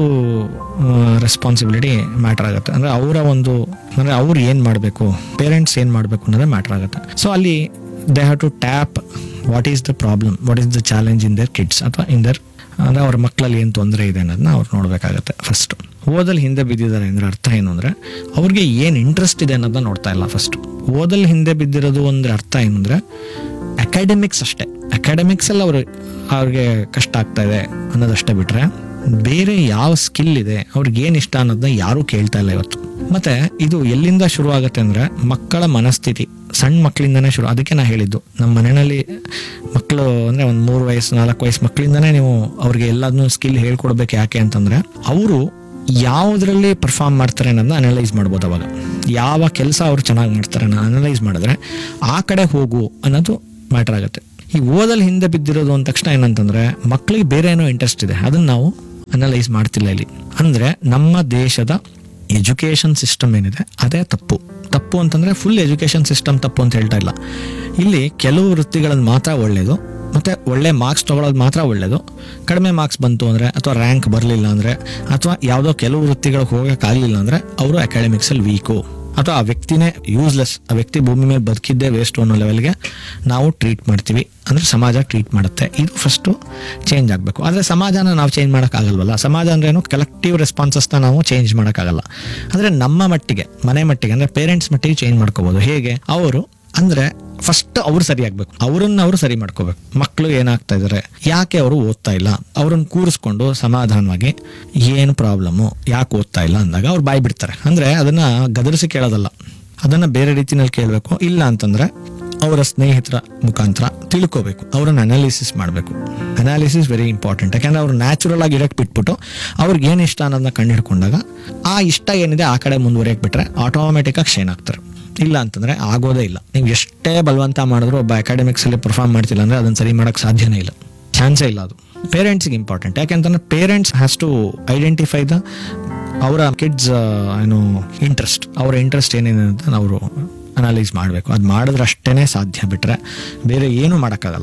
ರೆಸ್ಪಾನ್ಸಿಬಿಲಿಟಿ ಮ್ಯಾಟ್ರ್ ಆಗುತ್ತೆ ಅಂದರೆ ಅವರ ಒಂದು ಅಂದರೆ ಅವ್ರು ಏನು ಮಾಡಬೇಕು ಪೇರೆಂಟ್ಸ್ ಏನು ಮಾಡಬೇಕು ಅನ್ನೋದೇ ಮ್ಯಾಟ್ರ್ ಆಗುತ್ತೆ ಸೊ ಅಲ್ಲಿ they have to tap what is the problem what is the challenge in their kids ಅಥವಾ ಇನ್ ದರ್ ಅಂದರೆ ಅವ್ರ ಮಕ್ಕಳಲ್ಲಿ ಏನು ತೊಂದರೆ ಇದೆ ಅನ್ನೋದನ್ನ ಅವ್ರು ನೋಡಬೇಕಾಗತ್ತೆ ಫಸ್ಟ್ ಓದಲ್ಲಿ ಹಿಂದೆ ಬಿದ್ದಿದ್ದಾರೆ ಅಂದರೆ ಅರ್ಥ ಏನು ಅಂದರೆ ಅವ್ರಿಗೆ ಏನು ಇಂಟ್ರೆಸ್ಟ್ ಇದೆ ಅನ್ನೋದನ್ನ ನೋಡ್ತಾ ಇಲ್ಲ ಫಸ್ಟ್ ಓದಲ್ಲಿ ಹಿಂದೆ ಬಿದ್ದಿರೋದು ಅಂದರೆ ಅರ್ಥ ಏನು ಅಂದರೆ ಅಕಾಡೆಮಿಕ್ಸ್ ಅಷ್ಟೇ ಅಕಾಡೆಮಿಕ್ಸಲ್ಲಿ ಅವರು ಅವ್ರಿಗೆ ಕಷ್ಟ ಆಗ್ತಾ ಇದೆ ಅನ್ನೋದಷ್ಟೇ ಬಿಟ್ರೆ ಬೇರೆ ಯಾವ ಸ್ಕಿಲ್ ಇದೆ ಅವ್ರಿಗೆ ಏನು ಇಷ್ಟ ಅನ್ನೋದನ್ನ ಯಾರೂ ಕೇಳ್ತಾ ಇಲ್ಲ ಇವತ್ತು ಮತ್ತೆ ಇದು ಎಲ್ಲಿಂದ ಶುರು ಆಗುತ್ತೆ ಅಂದ್ರೆ ಮಕ್ಕಳ ಮನಸ್ಥಿತಿ ಸಣ್ಣ ಮಕ್ಕಳಿಂದನೇ ಶುರು ಅದಕ್ಕೆ ನಾ ಹೇಳಿದ್ದು ನಮ್ಮ ಮನೆಯಲ್ಲಿ ಮಕ್ಕಳು ಅಂದ್ರೆ ಒಂದು ಮೂರು ವಯಸ್ಸು ನಾಲ್ಕು ವಯಸ್ಸು ಮಕ್ಕಳಿಂದನೇ ನೀವು ಅವ್ರಿಗೆ ಎಲ್ಲದನ್ನೂ ಸ್ಕಿಲ್ ಹೇಳ್ಕೊಡ್ಬೇಕು ಯಾಕೆ ಅಂತಂದ್ರೆ ಅವರು ಯಾವುದರಲ್ಲಿ ಪರ್ಫಾರ್ಮ್ ಮಾಡ್ತಾರೆ ಅನ್ನೋದನ್ನ ಅನಲೈಸ್ ಮಾಡ್ಬೋದು ಅವಾಗ ಯಾವ ಕೆಲಸ ಅವ್ರು ಚೆನ್ನಾಗಿ ಮಾಡ್ತಾರೆ ಅನ್ನೋ ಅನಲೈಸ್ ಮಾಡಿದ್ರೆ ಆ ಕಡೆ ಹೋಗು ಅನ್ನೋದು ಮ್ಯಾಟರ್ ಆಗುತ್ತೆ ಈ ಓದಲ್ಲಿ ಹಿಂದೆ ಬಿದ್ದಿರೋದು ಅಂದ ತಕ್ಷಣ ಏನಂತಂದ್ರೆ ಮಕ್ಕಳಿಗೆ ಬೇರೆ ಏನೋ ಇಂಟ್ರೆಸ್ಟ್ ಇದೆ ಅದನ್ನ ನಾವು ಅನಲೈಸ್ ಮಾಡ್ತಿಲ್ಲ ಇಲ್ಲಿ ಅಂದ್ರೆ ನಮ್ಮ ದೇಶದ ಎಜುಕೇಶನ್ ಸಿಸ್ಟಮ್ ಏನಿದೆ ಅದೇ ತಪ್ಪು ತಪ್ಪು ಅಂತಂದ್ರೆ ಫುಲ್ ಎಜುಕೇಶನ್ ಸಿಸ್ಟಮ್ ತಪ್ಪು ಅಂತ ಹೇಳ್ತಾ ಇಲ್ಲ ಇಲ್ಲಿ ಕೆಲವು ವೃತ್ತಿಗಳನ್ನು ಮಾತ್ರ ಒಳ್ಳೇದು ಮತ್ತೆ ಒಳ್ಳೆ ಮಾರ್ಕ್ಸ್ ತಗೊಳ್ಳೋದು ಮಾತ್ರ ಒಳ್ಳೇದು ಕಡಿಮೆ ಮಾರ್ಕ್ಸ್ ಬಂತು ಅಂದ್ರೆ ಅಥವಾ ರ್ಯಾಂಕ್ ಬರಲಿಲ್ಲ ಅಂದ್ರೆ ಅಥವಾ ಯಾವುದೋ ಕೆಲವು ವೃತ್ತಿಗಳಿಗೆ ಹೋಗೋಕ್ಕಾಗಲಿಲ್ಲ ಅಂದ್ರೆ ಅವರು ಅಕಾಡೆಮಿಕ್ಸಲ್ಲಿ ವೀಕು ಅಥವಾ ಆ ವ್ಯಕ್ತಿನೇ ಯೂಸ್ಲೆಸ್ ಆ ವ್ಯಕ್ತಿ ಭೂಮಿ ಮೇಲೆ ಬದುಕಿದ್ದೇ ವೇಸ್ಟ್ ಅನ್ನೋ ಲೆವೆಲ್ಗೆ ನಾವು ಟ್ರೀಟ್ ಮಾಡ್ತೀವಿ ಅಂದ್ರೆ ಸಮಾಜ ಟ್ರೀಟ್ ಮಾಡುತ್ತೆ ಇದು ಫಸ್ಟು ಚೇಂಜ್ ಆಗಬೇಕು ಆದರೆ ಸಮಾಜನ ನಾವು ಚೇಂಜ್ ಮಾಡೋಕ್ಕಾಗಲ್ವಲ್ಲ ಸಮಾಜ ಅಂದ್ರೇನು ಕಲೆಕ್ಟಿವ್ ರೆಸ್ಪಾನ್ಸಸ್ನ ನಾವು ಚೇಂಜ್ ಮಾಡೋಕ್ಕಾಗಲ್ಲ ಅಂದರೆ ನಮ್ಮ ಮಟ್ಟಿಗೆ ಮನೆ ಮಟ್ಟಿಗೆ ಅಂದರೆ ಪೇರೆಂಟ್ಸ್ ಮಟ್ಟಿಗೆ ಚೇಂಜ್ ಮಾಡ್ಕೋಬೋದು ಹೇಗೆ ಅವರು ಅಂದರೆ ಫಸ್ಟ್ ಅವ್ರು ಸರಿ ಆಗ್ಬೇಕು ಅವರನ್ನ ಅವರು ಸರಿ ಮಾಡ್ಕೋಬೇಕು ಮಕ್ಕಳು ಏನಾಗ್ತಾ ಇದ್ದಾರೆ ಯಾಕೆ ಅವರು ಓದ್ತಾ ಇಲ್ಲ ಅವ್ರನ್ನ ಕೂರಿಸ್ಕೊಂಡು ಸಮಾಧಾನವಾಗಿ ಏನು ಪ್ರಾಬ್ಲಮ್ಮು ಯಾಕೆ ಓದ್ತಾ ಇಲ್ಲ ಅಂದಾಗ ಅವ್ರು ಬಾಯ್ ಬಿಡ್ತಾರೆ ಅಂದ್ರೆ ಅದನ್ನ ಗದರಿಸಿ ಕೇಳೋದಲ್ಲ ಅದನ್ನ ಬೇರೆ ರೀತಿನಲ್ಲಿ ಕೇಳಬೇಕು ಇಲ್ಲ ಅಂತಂದ್ರೆ ಅವರ ಸ್ನೇಹಿತರ ಮುಖಾಂತರ ತಿಳ್ಕೋಬೇಕು ಅವ್ರನ್ನ ಅನಾಲಿಸಿಸ್ ಮಾಡಬೇಕು ಅನಾಲಿಸಿಸ್ ವೆರಿ ಇಂಪಾರ್ಟೆಂಟ್ ಯಾಕಂದ್ರೆ ಅವ್ರು ನ್ಯಾಚುರಲ್ ಆಗಿ ಇರಕ್ಕೆ ಬಿಟ್ಬಿಟ್ಟು ಅವ್ರಿಗೆ ಏನು ಇಷ್ಟ ಅನ್ನೋದನ್ನ ಕಂಡು ಹಿಡ್ಕೊಂಡಾಗ ಆ ಇಷ್ಟ ಏನಿದೆ ಆ ಕಡೆ ಮುಂದುವರಿಯಕ್ಕೆ ಬಿಟ್ರೆ ಆಟೋಮೆಟಿಕ್ ಆಗಿ ಶೈನ್ ಆಗ್ತಾರೆ ಇಲ್ಲ ಅಂತಂದ್ರೆ ಆಗೋದೇ ಇಲ್ಲ ನೀವು ಎಷ್ಟೇ ಬಲವಂತ ಮಾಡಿದ್ರು ಒಬ್ಬ ಅಕಾಡೆಮಿಕ್ಸ್ ಅಲ್ಲಿ ಪರ್ಫಾರ್ಮ್ ಮಾಡ್ತಿಲ್ಲ ಅಂದ್ರೆ ಅದನ್ನ ಸರಿ ಮಾಡಕ್ ಸಾಧ್ಯನೇ ಇಲ್ಲ ಚಾನ್ಸೇ ಇಲ್ಲ ಅದು ಪೇರೆಂಟ್ಸ್ಗೆ ಇಂಪಾರ್ಟೆಂಟ್ ಯಾಕೆಂತಂದ್ರೆ parents has to identify the ಅವರ ಕಿಡ್ಸ್ ಏನು ಇಂಟ್ರೆಸ್ಟ್ ಅವರ ಇಂಟ್ರೆಸ್ಟ್ ಏನೇನು ಅಂತ ಅವರು ಅನಲೈಸ್ ಮಾಡಬೇಕು ಅದು ಮಾಡಿದ್ರೆ ಅಷ್ಟೇ ಸಾಧ್ಯ ಬಿಟ್ರೆ ಬೇರೆ ಏನು ಮಾಡೋಕ್ಕಾಗಲ್ಲ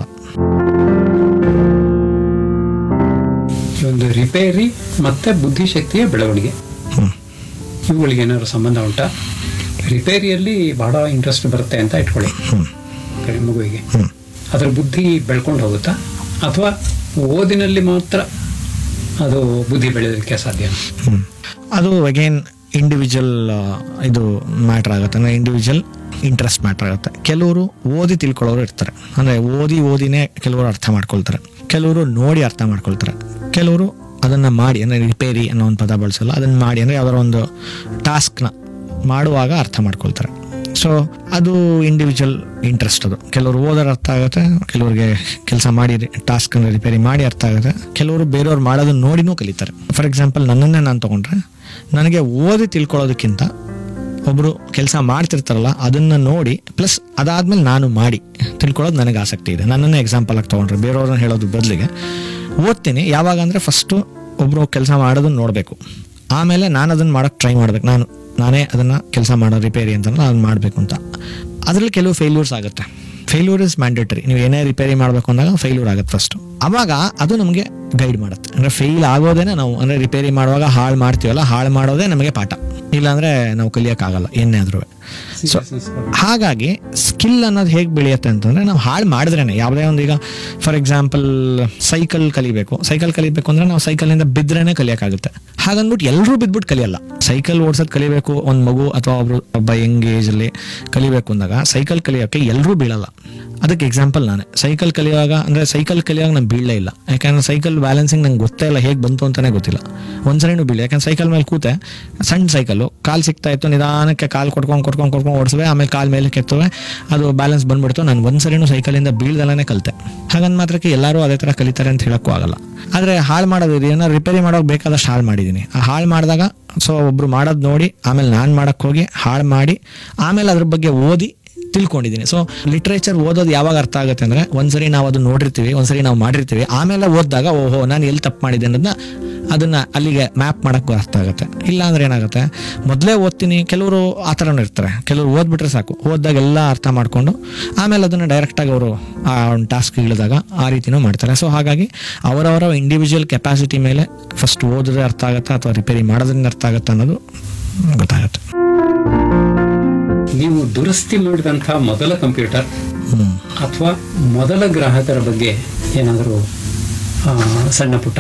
ಈ ಒಂದು ರಿಪೇರಿ ಮತ್ತೆ ಬುದ್ಧಿಶಕ್ತಿಯ ಬೆಳವಣಿಗೆ ಹ್ಮ್. ಇವುಗಳಿಗೆ ಏನಾದ್ರು ಸಂಬಂಧ ಉಂಟಾ ರಿಪೇರಿಯಲ್ಲಿ ಬಹಳ ಇಂಟ್ರೆಸ್ಟ್ ಬರುತ್ತೆ ಅಂತ ಇಟ್ಕೊಳ್ಳಿ ಹ್ಮ್. ಕಡೆ ಮಗುವಿಗೆ ಹ್ಮ್. ಅದರ ಬುದ್ಧಿ ಬೆಳ್ಕೊಂಡು ಹೋಗುತ್ತಾ ಅಥವಾ ಓದಿನಲ್ಲಿ ಮಾತ್ರ ಅದು ಬುದ್ಧಿ ಬೆಳೆಯೋದಕ್ಕೆ ಸಾಧ್ಯ ಹ್ಮ್. ಅದು ಅಗೇನ್ ಇಂಡಿವಿಜುವಲ್ ಇದು ಮ್ಯಾಟ್ರ್ ಆಗುತ್ತೆ ಅಂದರೆ ಇಂಡಿವಿಜುವಲ್ ಇಂಟ್ರೆಸ್ಟ್ ಮ್ಯಾಟ್ರ್ ಆಗುತ್ತೆ ಕೆಲವರು ಓದಿ ತಿಳ್ಕೊಳ್ಳೋರು ಇರ್ತಾರೆ ಅಂದರೆ ಓದಿ ಓದಿನೇ ಕೆಲವರು ಅರ್ಥ ಮಾಡ್ಕೊಳ್ತಾರೆ ಕೆಲವರು ನೋಡಿ ಅರ್ಥ ಮಾಡ್ಕೊಳ್ತಾರೆ ಕೆಲವರು ಅದನ್ನು ಮಾಡಿ ಅಂದರೆ ರಿಪೇರಿ ಅನ್ನೋ ಒಂದು ಪದ ಬಳಸಲ್ಲ ಅದನ್ನು ಮಾಡಿ ಅಂದರೆ ಯಾವ್ದಾರ ಒಂದು ಟಾಸ್ಕ್ನ ಮಾಡುವಾಗ ಅರ್ಥ ಮಾಡ್ಕೊಳ್ತಾರೆ ಸೊ ಅದು ಇಂಡಿವಿಜುವಲ್ ಇಂಟ್ರೆಸ್ಟ್ ಅದು ಕೆಲವರು ಓದೋರು ಅರ್ಥ ಆಗುತ್ತೆ ಕೆಲವರಿಗೆ ಕೆಲಸ ಮಾಡಿ ಟಾಸ್ಕ್ ರಿಪೇರಿ ಮಾಡಿ ಅರ್ಥ ಆಗುತ್ತೆ ಕೆಲವರು ಬೇರೆಯವ್ರು ಮಾಡೋದನ್ನ ನೋಡಿನೂ ಕಲಿತಾರೆ ಫಾರ್ ಎಕ್ಸಾಂಪಲ್ ನನ್ನನ್ನೇ ನಾನು ತಗೊಂಡ್ರೆ ನನಗೆ ಓದಿ ತಿಳ್ಕೊಳ್ಳೋದಕ್ಕಿಂತ ಒಬ್ಬರು ಕೆಲಸ ಮಾಡ್ತಿರ್ತಾರಲ್ಲ ಅದನ್ನ ನೋಡಿ ಪ್ಲಸ್ ಅದಾದ್ಮೇಲೆ ನಾನು ಮಾಡಿ ತಿಳ್ಕೊಳ್ಳೋದು ನನಗೆ ಆಸಕ್ತಿ ಇದೆ ನನ್ನನ್ನೇ ಎಕ್ಸಾಂಪಲ್ ಆಗಿ ತಗೊಂಡ್ರೆ ಬೇರೆಯವ್ರನ್ನ ಹೇಳೋದು ಬದಲಿಗೆ ಓದ್ತೀನಿ ಯಾವಾಗ ಅಂದರೆ ಫಸ್ಟು ಒಬ್ಬರು ಕೆಲಸ ಮಾಡೋದನ್ನ ನೋಡಬೇಕು ಆಮೇಲೆ ನಾನು ಅದನ್ನು ಮಾಡೋಕ್ಕೆ ಟ್ರೈ ಮಾಡ್ಬೇಕು ನಾನು ನಾನೇ ಅದನ್ನು ಕೆಲಸ ಮಾಡೋ ರಿಪೇರಿ ಅಂತ ನಾನು ಮಾಡಬೇಕು ಅಂತ ಅದರಲ್ಲಿ ಕೆಲವು ಫೇಲ್ಯೂರ್ಸ್ ಆಗುತ್ತೆ ಫೇಲ್ಯೂರ್ ಇಸ್ ಮ್ಯಾಂಡೇಟರಿ ನೀವು ಏನೇ ರಿಪೇರಿ ಮಾಡಬೇಕು ಅಂದಾಗ ಫೇಲ್ಯೂರ್ ಆಗುತ್ತೆ ಫಸ್ಟ್ ಅವಾಗ ಅದು ನಮಗೆ ಗೈಡ್ ಮಾಡುತ್ತೆ ಅಂದರೆ ಫೇಲ್ ಆಗೋದೇನೆ ನಾವು ಅಂದರೆ ರಿಪೇರಿ ಮಾಡುವಾಗ ಹಾಳು ಮಾಡ್ತೀವಲ್ಲ ಹಾಳು ಮಾಡೋದೇ ನಮಗೆ ಪಾಠ ಇಲ್ಲಾಂದರೆ ನಾವು ಕಲಿಯೋಕ್ಕಾಗಲ್ಲ ಏನೇ ಆದ್ರೂ ಸೊ ಹಾಗಾಗಿ ಸ್ಕಿಲ್ ಅನ್ನೋದು ಹೇಗೆ ಬೆಳೆಯುತ್ತೆ ಅಂತಂದ್ರೆ ನಾವು ಹಾಳು ಮಾಡಿದ್ರೇನೆ ಯಾವುದೇ ಒಂದು ಈಗ ಫಾರ್ ಎಕ್ಸಾಂಪಲ್ ಸೈಕಲ್ ಕಲಿಬೇಕು ಸೈಕಲ್ ಕಲಿಬೇಕು ಅಂದ್ರೆ ನಾವು ಸೈಕಲ್ನಿಂದ ಬಿದ್ರೇನೆ ಕಲಿಯೋಕ್ಕಾಗುತ್ತೆ ಹಾಗಂದ್ಬಿಟ್ಟು ಎಲ್ಲರೂ ಬಿದ್ಬಿಟ್ಟು ಕಲಿಯಲ್ಲ ಸೈಕಲ್ ಓಡಿಸೋದು ಕಲಿಬೇಕು ಒಂದು ಮಗು ಅಥವಾ ಒಬ್ರು ಒಬ್ಬ ಯಂಗ್ ಏಜಲ್ಲಿ ಕಲಿಬೇಕು ಅಂದಾಗ ಸೈಕಲ್ ಕಲಿಯೋಕ್ಕೆ ಎಲ್ಲರೂ ಬೀಳಲ್ಲ ಅದಕ್ಕೆ ಎಕ್ಸಾಂಪಲ್ ನಾನೇ ಸೈಕಲ್ ಕಲಿಯುವಾಗ ಅಂದರೆ ಸೈಕಲ್ ಕಲಿಯುವಾಗ ನಾನು ಬೀಳಲೇ ಇಲ್ಲ ಯಾಕಂದ್ರೆ ಸೈಕಲ್ ಬ್ಯಾಲೆನ್ಸಿಂಗ್ ನಂಗೆ ಗೊತ್ತೇ ಇಲ್ಲ ಹೇಗೆ ಬಂತು ಅಂತಲೇ ಗೊತ್ತಿಲ್ಲ ಒಂದ್ಸರಿನೂ ಬೀಳಿ ಯಾಕಂದ್ರೆ ಸೈಕಲ್ ಮೇಲೆ ಕೂತೆ ಸಣ್ಣ ಸೈಕಲ್ಲು ಕಾಲು ಸಿಗ್ತಾ ಇತ್ತು ನಿಧಾನಕ್ಕೆ ಕಾಲು ಕೊಡ್ಕೊಂಡು ಕೊಡ್ಕೊಂಡು ಕೊಡ್ಕೊಂಡು ಓಡಿಸುವೆ ಆಮೇಲೆ ಕಾಲು ಮೇಲೆ ಕೆತ್ತುವೆ ಅದು ಬ್ಯಾಲೆನ್ಸ್ ಬಂದ್ಬಿಡ್ತು ನಾನು ಒಂದ್ಸರಿನೂ ಸೈಕಲಿಂದ ಬೀಳ್ದಲ್ಲೇ ಕಲಿತೆ ಹಾಗಂದ್ ಮಾತ್ರಕ್ಕೆ ಎಲ್ಲರೂ ಅದೇ ಥರ ಕಲಿತಾರೆ ಅಂತ ಹೇಳಕ್ಕೂ ಆಗಲ್ಲ ಆದರೆ ಹಾಳು ಮಾಡೋದು ಇದು ಏನೋ ರಿಪೇರಿ ಮಾಡೋಕೆ ಬೇಕಾದಷ್ಟು ಹಾಳು ಮಾಡಿದ್ದೀನಿ ಆ ಹಾಳು ಮಾಡಿದಾಗ ಸೊ ಒಬ್ರು ಮಾಡೋದು ನೋಡಿ ಆಮೇಲೆ ನಾನು ಮಾಡಕ್ಕೆ ಹೋಗಿ ಹಾಳು ಮಾಡಿ ಆಮೇಲೆ ಅದ್ರ ಬಗ್ಗೆ ಓದಿ ತಿಳ್ಕೊಂಡಿದ್ದೀನಿ ಸೊ ಲಿಟ್ರೇಚರ್ ಓದೋದು ಯಾವಾಗ ಅರ್ಥ ಆಗುತ್ತೆ ಅಂದ್ರೆ ಒಂದ್ಸರಿ ನಾವು ಅದನ್ನ ನೋಡಿರ್ತೀವಿ ಒಂದ್ಸರಿ ನಾವು ಮಾಡಿರ್ತೀವಿ ಆಮೇಲೆ ಓದಿದಾಗ ಓಹೋ ನಾನು ಎಲ್ಲಿ ತಪ್ಪು ಮಾಡಿದ್ದೆ ಅನ್ನೋದನ್ನ ಅದನ್ನ ಅಲ್ಲಿಗೆ ಮ್ಯಾಪ್ ಮಾಡಕ್ಕೂ ಅರ್ಥ ಆಗುತ್ತೆ ಇಲ್ಲ ಅಂದ್ರೆ ಏನಾಗುತ್ತೆ ಮೊದಲೇ ಓದ್ತೀನಿ ಕೆಲವರು ಆ ಥರನೂ ಇರ್ತಾರೆ ಕೆಲವರು ಓದ್ಬಿಟ್ರೆ ಸಾಕು ಓದಿದಾಗ ಎಲ್ಲ ಅರ್ಥ ಮಾಡ್ಕೊಂಡು ಆಮೇಲೆ ಅದನ್ನು ಡೈರೆಕ್ಟಾಗಿ ಅವರು ಆ ಒಂದು ಟಾಸ್ಕ್ ಇಳಿದಾಗ ಆ ರೀತಿನೂ ಮಾಡ್ತಾರೆ ಸೊ ಹಾಗಾಗಿ ಅವರವರ ಇಂಡಿವಿಜುವಲ್ ಕೆಪಾಸಿಟಿ ಮೇಲೆ ಫಸ್ಟ್ ಓದಿದ್ರೆ ಅರ್ಥ ಆಗುತ್ತೆ ಅಥವಾ ರಿಪೇರಿ ಮಾಡೋದ್ರಿಂದ ಅರ್ಥ ಆಗುತ್ತೆ ಅನ್ನೋದು ಗೊತ್ತಾಗುತ್ತೆ ನೀವು ದುರಸ್ತಿ ಮಾಡಿದಂಥ ಮೊದಲ ಕಂಪ್ಯೂಟರ್ ಹ್ಮ್ ಅಥವಾ ಮೊದಲ ಗ್ರಾಹಕರ ಬಗ್ಗೆ ಏನಾದರೂ ಆ, ಸಣ್ಣ ಪುಟ್ಟ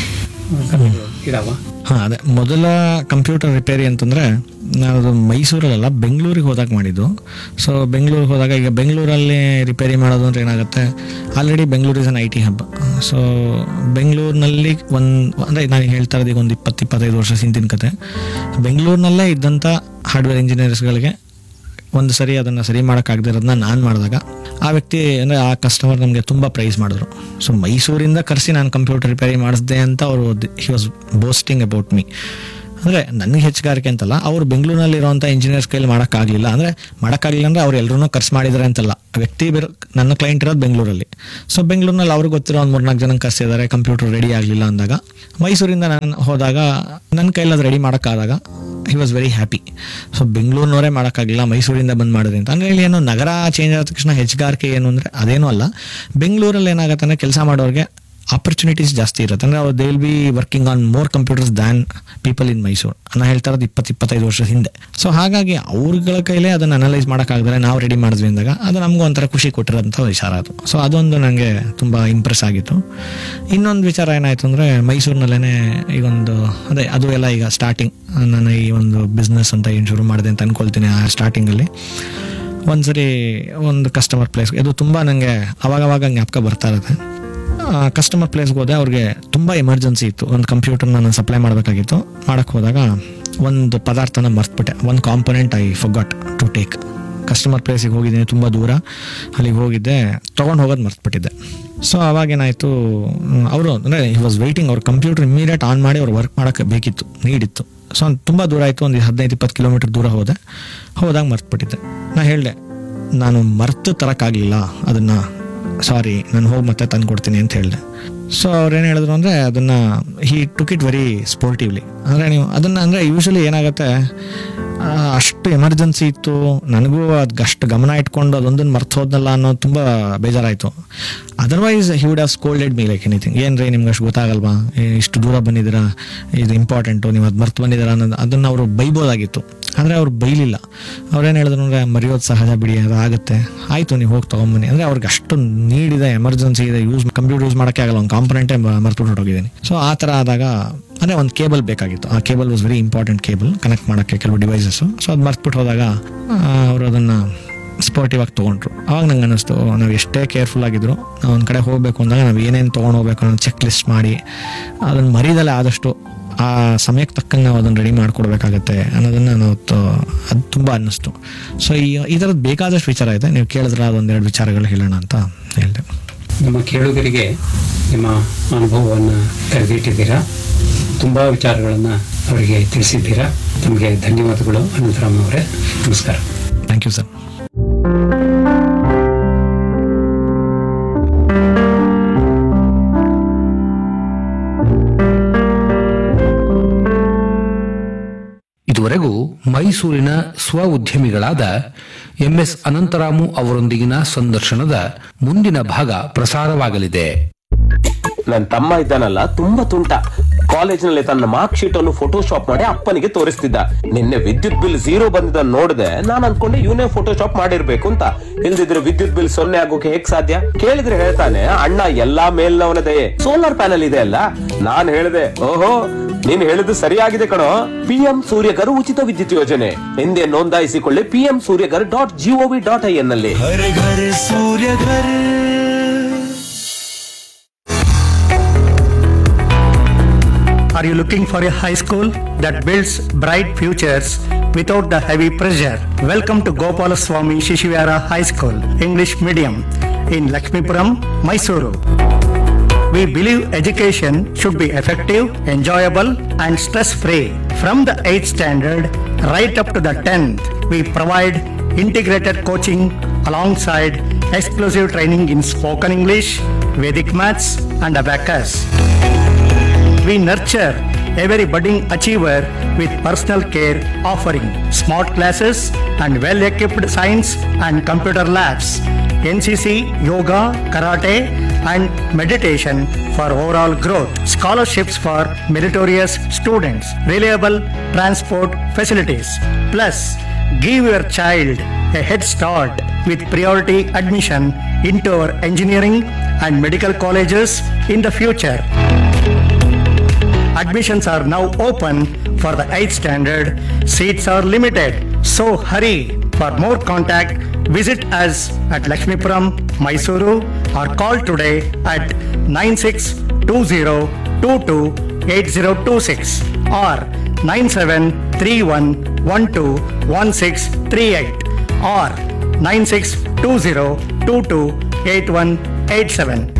ಕಥೆಗಳು ಇದಾವ ಹಾಂ ಅದೇ ಮೊದಲ ಕಂಪ್ಯೂಟರ್ ರಿಪೇರಿ ಅಂತಂದರೆ ನಾನು ಮೈಸೂರಲ್ಲ ಬೆಂಗಳೂರಿಗೆ ಹೋದಾಗ ಮಾಡಿದ್ದು ಸೊ ಬೆಂಗಳೂರಿಗೆ ಹೋದಾಗ ಈಗ ಬೆಂಗಳೂರಲ್ಲಿ ರಿಪೇರಿ ಮಾಡೋದು ಅಂದ್ರೆ ಏನಾಗುತ್ತೆ already Bengaluru is an I T hub so ಬೆಂಗಳೂರಿನಲ್ಲಿ ಒಂದು ಅಂದರೆ ನಾನು ಹೇಳ್ತಾ ಇರೋದು ಈಗ ಒಂದು ಇಪ್ಪತ್ತು ಇಪ್ಪತ್ತೈದು ವರ್ಷ ಹಿಂದಿನ ಕತೆ ಬೆಂಗಳೂರಿನಲ್ಲೇ ಇದ್ದಂಥ ಹಾರ್ಡ್ವೇರ್ ಇಂಜಿನಿಯರ್ಸ್ಗಳಿಗೆ ಒಂದು ಸರಿ ಅದನ್ನು ಸರಿ ಮಾಡೋಕ್ಕಾಗದಿರೋದನ್ನ ನಾನು ಮಾಡಿದಾಗ ಆ ವ್ಯಕ್ತಿ ಅಂದರೆ ಆ ಕಸ್ಟಮರ್ ನಮಗೆ ತುಂಬ ಪ್ರೈಸ್ ಮಾಡಿದ್ರು ಸೊ ಮೈಸೂರಿಂದ ಕರೆಸಿ ನಾನು ಕಂಪ್ಯೂಟರ್ ರಿಪೇರಿ ಮಾಡಿಸ್ದೆ ಅಂತ ಅವರು he was boasting about me ಅಂದರೆ ನನಗೆ ಹೆಚ್ಚುಗಾರಿಕೆ ಅಂತಲ್ಲ ಅವ್ರು ಬೆಂಗಳೂರಿನಲ್ಲಿ ಇರುವಂಥ ಇಂಜಿನಿಯರ್ಸ್ ಕೈಲಿ ಮಾಡೋಕ್ಕಾಗಲಿಲ್ಲ ಅಂದರೆ ಮಾಡೋಕ್ಕಾಗಲಿಲ್ಲ ಅಂದರೆ ಅವ್ರು ಎಲ್ಲರೂ ಖರ್ಚು ಮಾಡಿದ್ದಾರೆ ಅಂತಲ್ಲ ವ್ಯಕ್ತಿ ಬೇರೆ ನನ್ನ ಕ್ಲೈಂಟ್ ಇರೋದು ಬೆಂಗಳೂರಲ್ಲಿ ಸೊ ಬೆಂಗಳೂರಿನಲ್ಲಿ ಅವ್ರಿಗೆ ಗೊತ್ತಿರೋ ಒಂದು ಮೂರ್ನಾಲ್ಕು ಜನ ಕರ್ಸಿದ್ದಾರೆ ಕಂಪ್ಯೂಟರ್ ರೆಡಿ ಆಗಲಿಲ್ಲ ಅಂದಾಗ ಮೈಸೂರಿಂದ ನಾನು ಹೋದಾಗ ನನ್ನ ಕೈಲಿ ಅದು ರೆಡಿ ಮಾಡೋಕ್ಕಾದಾಗ he was very happy so ಬೆಂಗಳೂರಿನವರೇ ಮಾಡೋಕ್ಕಾಗಲಿಲ್ಲ ಮೈಸೂರಿಂದ ಬಂದು ಮಾಡಿದ್ರಿ ಅಂತ ಅಂದರೆ ಇಲ್ಲಿ ಏನು ನಗರ ಚೇಂಜ್ ಆದ ತಕ್ಷಣ ಹೆಚ್ಚುಗಾರಿಕೆ ಏನು ಅಂದರೆ ಅದೇನೂ ಅಲ್ಲ ಬೆಂಗಳೂರಲ್ಲಿ ಏನಾಗುತ್ತೆ ಅಂದರೆ ಕೆಲಸ ಮಾಡೋರಿಗೆ ಆಪರ್ಚುನಿಟೀಸ್ ಜಾಸ್ತಿ ಇರುತ್ತೆ ಅಂದರೆ ಅವ್ರು they will be working on more computers than people in Mysore ನಾನು ಹೇಳ್ತಾ ಇರೋದು ಇಪ್ಪತ್ತು ಇಪ್ಪತ್ತೈದು ವರ್ಷದ ಹಿಂದೆ ಸೊ ಹಾಗಾಗಿ ಅವ್ರಗಳ ಕೈಲೇ ಅದನ್ನು ಅನಲೈಸ್ ಮಾಡೋಕ್ಕಾಗದ್ರೆ ನಾವು ರೆಡಿ ಮಾಡಿದ್ವಿ ಅಂದಾಗ ಅದು ನಮಗೂ ಒಂಥರ ಖುಷಿ ಕೊಟ್ಟಿರೋಂಥ ವಿಚಾರ ಅದು ಸೊ ಅದೊಂದು ನನಗೆ ತುಂಬ ಇಂಪ್ರೆಸ್ ಆಗಿತ್ತು ಇನ್ನೊಂದು ವಿಚಾರ ಏನಾಯಿತು ಅಂದರೆ ಮೈಸೂರಿನಲ್ಲೇ ಈಗೊಂದು ಅದೇ ಅದು ಎಲ್ಲ ಈಗ ಸ್ಟಾರ್ಟಿಂಗ್ ನಾನು ಈ ಒಂದು ಬಿಸ್ನೆಸ್ ಅಂತ ಏನು ಶುರು ಮಾಡಿದೆ ಅಂತ ಅನ್ಕೊಳ್ತೀನಿ ಆ ಸ್ಟಾರ್ಟಿಂಗಲ್ಲಿ ಒಂದ್ಸರಿ ಒಂದು ಕಸ್ಟಮರ್ ಪ್ಲೇಸ್ ಇದು ತುಂಬ ನನಗೆ ಅವಾಗವಾಗ ಜ್ಞಾಪಕ ಬರ್ತಾ ಇರುತ್ತೆ ಕಸ್ಟಮರ್ ಪ್ಲೇಸ್ಗೆ ಹೋದೆ ಅವ್ರಿಗೆ ತುಂಬ ಎಮರ್ಜೆನ್ಸಿ ಇತ್ತು ಒಂದು ಕಂಪ್ಯೂಟರ್ ನಾನು ಸಪ್ಲೈ ಮಾಡಬೇಕಾಗಿತ್ತು ಮಾಡೋಕ್ಕೆ ಹೋದಾಗ ಒಂದು ಪದಾರ್ಥನ ಮರ್ತ್ಬಿಟ್ಟೆ ಒಂದು component I forgot to take customer ಪ್ಲೇಸಿಗೆ ಹೋಗಿದ್ದೀನಿ ತುಂಬ ದೂರ ಅಲ್ಲಿಗೆ ಹೋಗಿದ್ದೆ ತೊಗೊಂಡು ಹೋಗೋದು ಮರ್ತ್ಬಿಟ್ಟಿದ್ದೆ ಸೊ ಅವಾಗೇನಾಯಿತು ಅವರು ಅಂದರೆ ಹಿ ವಾಸ್ ವೆಯ್ಟಿಂಗ್ ಅವ್ರ ಕಂಪ್ಯೂಟರ್ ಇಮಿಡಿಯೇಟ್ ಆನ್ ಮಾಡಿ ಅವ್ರು ವರ್ಕ್ ಮಾಡೋಕ್ಕೆ ಬೇಕಿತ್ತು ನೀಡಿತ್ತು ಸೊ ತುಂಬ ದೂರ ಆಯಿತು ಒಂದು ಹದಿನೈದು ಇಪ್ಪತ್ತು ಕಿಲೋಮೀಟರ್ ದೂರ ಹೋದೆ ಹೋದಾಗ ಮರ್ತ್ಬಿಟ್ಟಿದ್ದೆ ನಾ ಹೇಳಿದೆ ನಾನು ಮರ್ತು ತರೋಕ್ಕಾಗಲಿಲ್ಲ ಅದನ್ನು ಸಾರಿ ನಾನು ಹೋಗಿ ಮತ್ತೆ ತಂದು ಕೊಡ್ತೀನಿ ಅಂತ ಹೇಳಿದೆ ಸೊ ಅವ್ರೇನು ಹೇಳಿದ್ರು ಅಂದರೆ ಅದನ್ನು he took it very sportively ಅಂದರೆ ನೀವು ಅದನ್ನು ಅಂದರೆ ಯೂಶಲಿ ಏನಾಗುತ್ತೆ ಆ, ಅಷ್ಟು ಎಮರ್ಜೆನ್ಸಿ ಇತ್ತು ನನಗೂ ಅದಕ್ಕೆ ಅಷ್ಟು ಗಮನ ಇಟ್ಕೊಂಡು ಅದೊಂದನ್ನು ಮರ್ತು ಹೋದ್ನಲ್ಲ ಅನ್ನೋದು ತುಂಬ ಬೇಜಾರಾಯಿತು otherwise he would have scolded me like anything ಏನು ರೀ ನಿಮ್ಗೆ ಅಷ್ಟು ಗೊತ್ತಾಗಲ್ವಾ ಏ, ಇಷ್ಟು ದೂರ ಬಂದಿದ್ದೀರಾ ಇದು ಇಂಪಾರ್ಟೆಂಟು ನೀವು ಅದು ಮರ್ತು ಬಂದಿದ್ದೀರಾ ಅನ್ನೋದು ಅದನ್ನು ಅವರು ಬೈಬೋದಾಗಿತ್ತು ಆದರೆ ಅವ್ರು ಬೈಲಿಲ್ಲ ಅವ್ರೇನು ಹೇಳಿದ್ರು ಅಂದರೆ ಮರೆಯೋದು ಸಹಜ ಬಿಡಿ ಅದು ಆಗುತ್ತೆ ಆಯಿತು ನೀವು ಹೋಗಿ ತೊಗೊಂಬನ್ನಿ ಅಂದರೆ ಅವ್ರಿಗೆ ಅಷ್ಟು ನೀಡಿದೆ ಎಮರ್ಜೆನ್ಸಿ ಇದೆ ಯೂಸ್ ಕಂಪ್ಯೂಟರ್ ಯೂಸ್ ಮಾಡೋಕ್ಕೆ ಆಗಲ್ಲ ಒಂದು ಕಾಂಪೊನೆಂಟೇ ಮರ್ತು ಹೊರಟೋಗಿದ್ದೀನಿ ಸೊ ಆ ಥರ ಆದಾಗ ಅಂದರೆ ಒಂದು ಕೇಬಲ್ ಬೇಕಾಗಿತ್ತು ಆ cable was very important cable connect ಮಾಡೋಕ್ಕೆ ಕೆಲವು ಡಿವೈಸಸ್ಸು ಸೊ ಅದು ಮರ್ತ್ಬಿಟ್ಟು ಹೋದಾಗ ಅವರು ಅದನ್ನು ಸ್ಪೋರ್ಟಿವ್ ಆಗಿ ತೊಗೊಂಡ್ರು ಅವಾಗ ನಂಗೆ ಅನ್ನಿಸ್ತು ಓ, ನಾವು ಎಷ್ಟೇ ಕೇರ್ಫುಲ್ ಆಗಿದ್ರು ನಾವು ಒಂದು ಕಡೆ ಹೋಗಬೇಕು ಅಂದಾಗ ನಾವು ಏನೇನು ತೊಗೊಂಡು ಹೋಗ್ಬೇಕು ಅನ್ನೋ ಚೆಕ್ ಲಿಸ್ಟ್ ಮಾಡಿ ಅದನ್ನು ಮರಿದಲ್ಲೇ ಆದಷ್ಟು ಆ ಸಮಯಕ್ಕೆ ತಕ್ಕಂಗೆ ನಾವು ಅದನ್ನು ರೆಡಿ ಮಾಡಿಕೊಡ್ಬೇಕಾಗತ್ತೆ ಅನ್ನೋದನ್ನು ನಾವು ತ- ಅದು ತುಂಬ ಅನ್ನಿಸ್ತು ಸೊ ಈ ಈ ಥರದ್ದು ಬೇಕಾದಷ್ಟು ವಿಚಾರ ಇದೆ ನೀವು ಕೇಳಿದ್ರೆ ಅದೊಂದೆರಡು ವಿಚಾರಗಳು ಹೇಳೋಣ ಅಂತ ಹೇಳಿದೆ ನಮ್ಮ ಕೇಳುಗರಿಗೆ ನಿಮ್ಮ ಅನುಭವವನ್ನು ತೆರೆದಿಟ್ಟಿದ್ದೀರಾ ತುಂಬ ವಿಚಾರಗಳನ್ನು ಅವರಿಗೆ ತಿಳಿಸಿದ್ದೀರಾ ತಮಗೆ ಧನ್ಯವಾದಗಳು ಅನಂತರಾಮ್ ಅವರೇ ನಮಸ್ಕಾರ ಥ್ಯಾಂಕ್ ಯು ಸರ್ ಇದುವರೆಗೂ ಮೈಸೂರಿನ ಸ್ವ ಉದ್ಯಮಿಗಳಾದ ಎಂಎಸ್ ಅನಂತರಾಮು ಅವರೊಂದಿಗಿನ ಸಂದರ್ಶನದ ಮುಂದಿನ ಭಾಗ ಪ್ರಸಾರವಾಗಲಿದೆ ನನ್ ತಮ್ಮ ಇದ್ದಾನಲ್ಲ ತುಂಬಾ ತುಂಟ ಕಾಲೇಜಿನಲ್ಲಿ ತನ್ನ ಮಾರ್ಕ್ ಶೀಟ್ ಅನ್ನು ಫೋಟೋಶಾಪ್ ಮಾಡಿ ಅಪ್ಪನಿಗೆ ತೋರಿಸ್ತಿದ್ದ ನಿನ್ನೆ ವಿದ್ಯುತ್ ಬಿಲ್ ಝೀರೋ ಬಂದಿದ್ದ ನೋಡಿದೆ ನಾನ್ ಅನ್ಕೊಂಡೆ ಇವನೇ ಫೋಟೋಶಾಪ್ ಮಾಡಿರ್ಬೇಕು ಅಂತ ಇಲ್ದಿದ್ರೆ ವಿದ್ಯುತ್ ಬಿಲ್ ಸೊನ್ನೆ ಆಗೋಕೆ ಹೇಗ್ ಸಾಧ್ಯ ಕೇಳಿದ್ರೆ ಹೇಳ್ತಾನೆ ಅಣ್ಣ ಎಲ್ಲಾ ಮೇಲ್ನವನ ದಯೆ ಸೋಲಾರ್ ಪ್ಯಾನಲ್ ಇದೆ ಅಲ್ಲ ನಾನ್ ಹೇಳ್ದೆ ಓಹೋ ನೀನ್ ಹೇಳಿದ್ದು ಸರಿಯಾಗಿದೆ ಕಣೋ ಪಿಎಂ ಸೂರ್ಯಕರ್ ಉಚಿತ ವಿದ್ಯುತ್ ಯೋಜನೆ ಹಿಂದೆ ನೋಂದಾಯಿಸಿಕೊಳ್ಳಿ PM Suryaghar dot G O V dot I N ನಲ್ಲಿ घर घर सूर्य घर Are you looking for a high school that builds bright futures without the heavy pressure? Welcome to Gopala Swami Shishivara High School, English Medium, in Lakshmipuram, Mysuru. We believe education should be effective, enjoyable, and stress free. From the 8th standard right up to the 10th, we provide integrated coaching alongside exclusive training in spoken English, Vedic maths, and abacus. We nurture every budding achiever with personal care offering smart classes and well equipped science and computer labs, NCC, yoga, karate, and meditation for overall growth, scholarships for meritorious students, reliable transport facilities. Plus, give your child a head start with priority admission into our engineering and medical colleges in the future. Admissions are now open for the 8th standard. Seats are limited. So hurry. For more contact, visit us at Lakshmipuram, Mysuru or call today at 9620228026 or 9731121638 or 9620228187.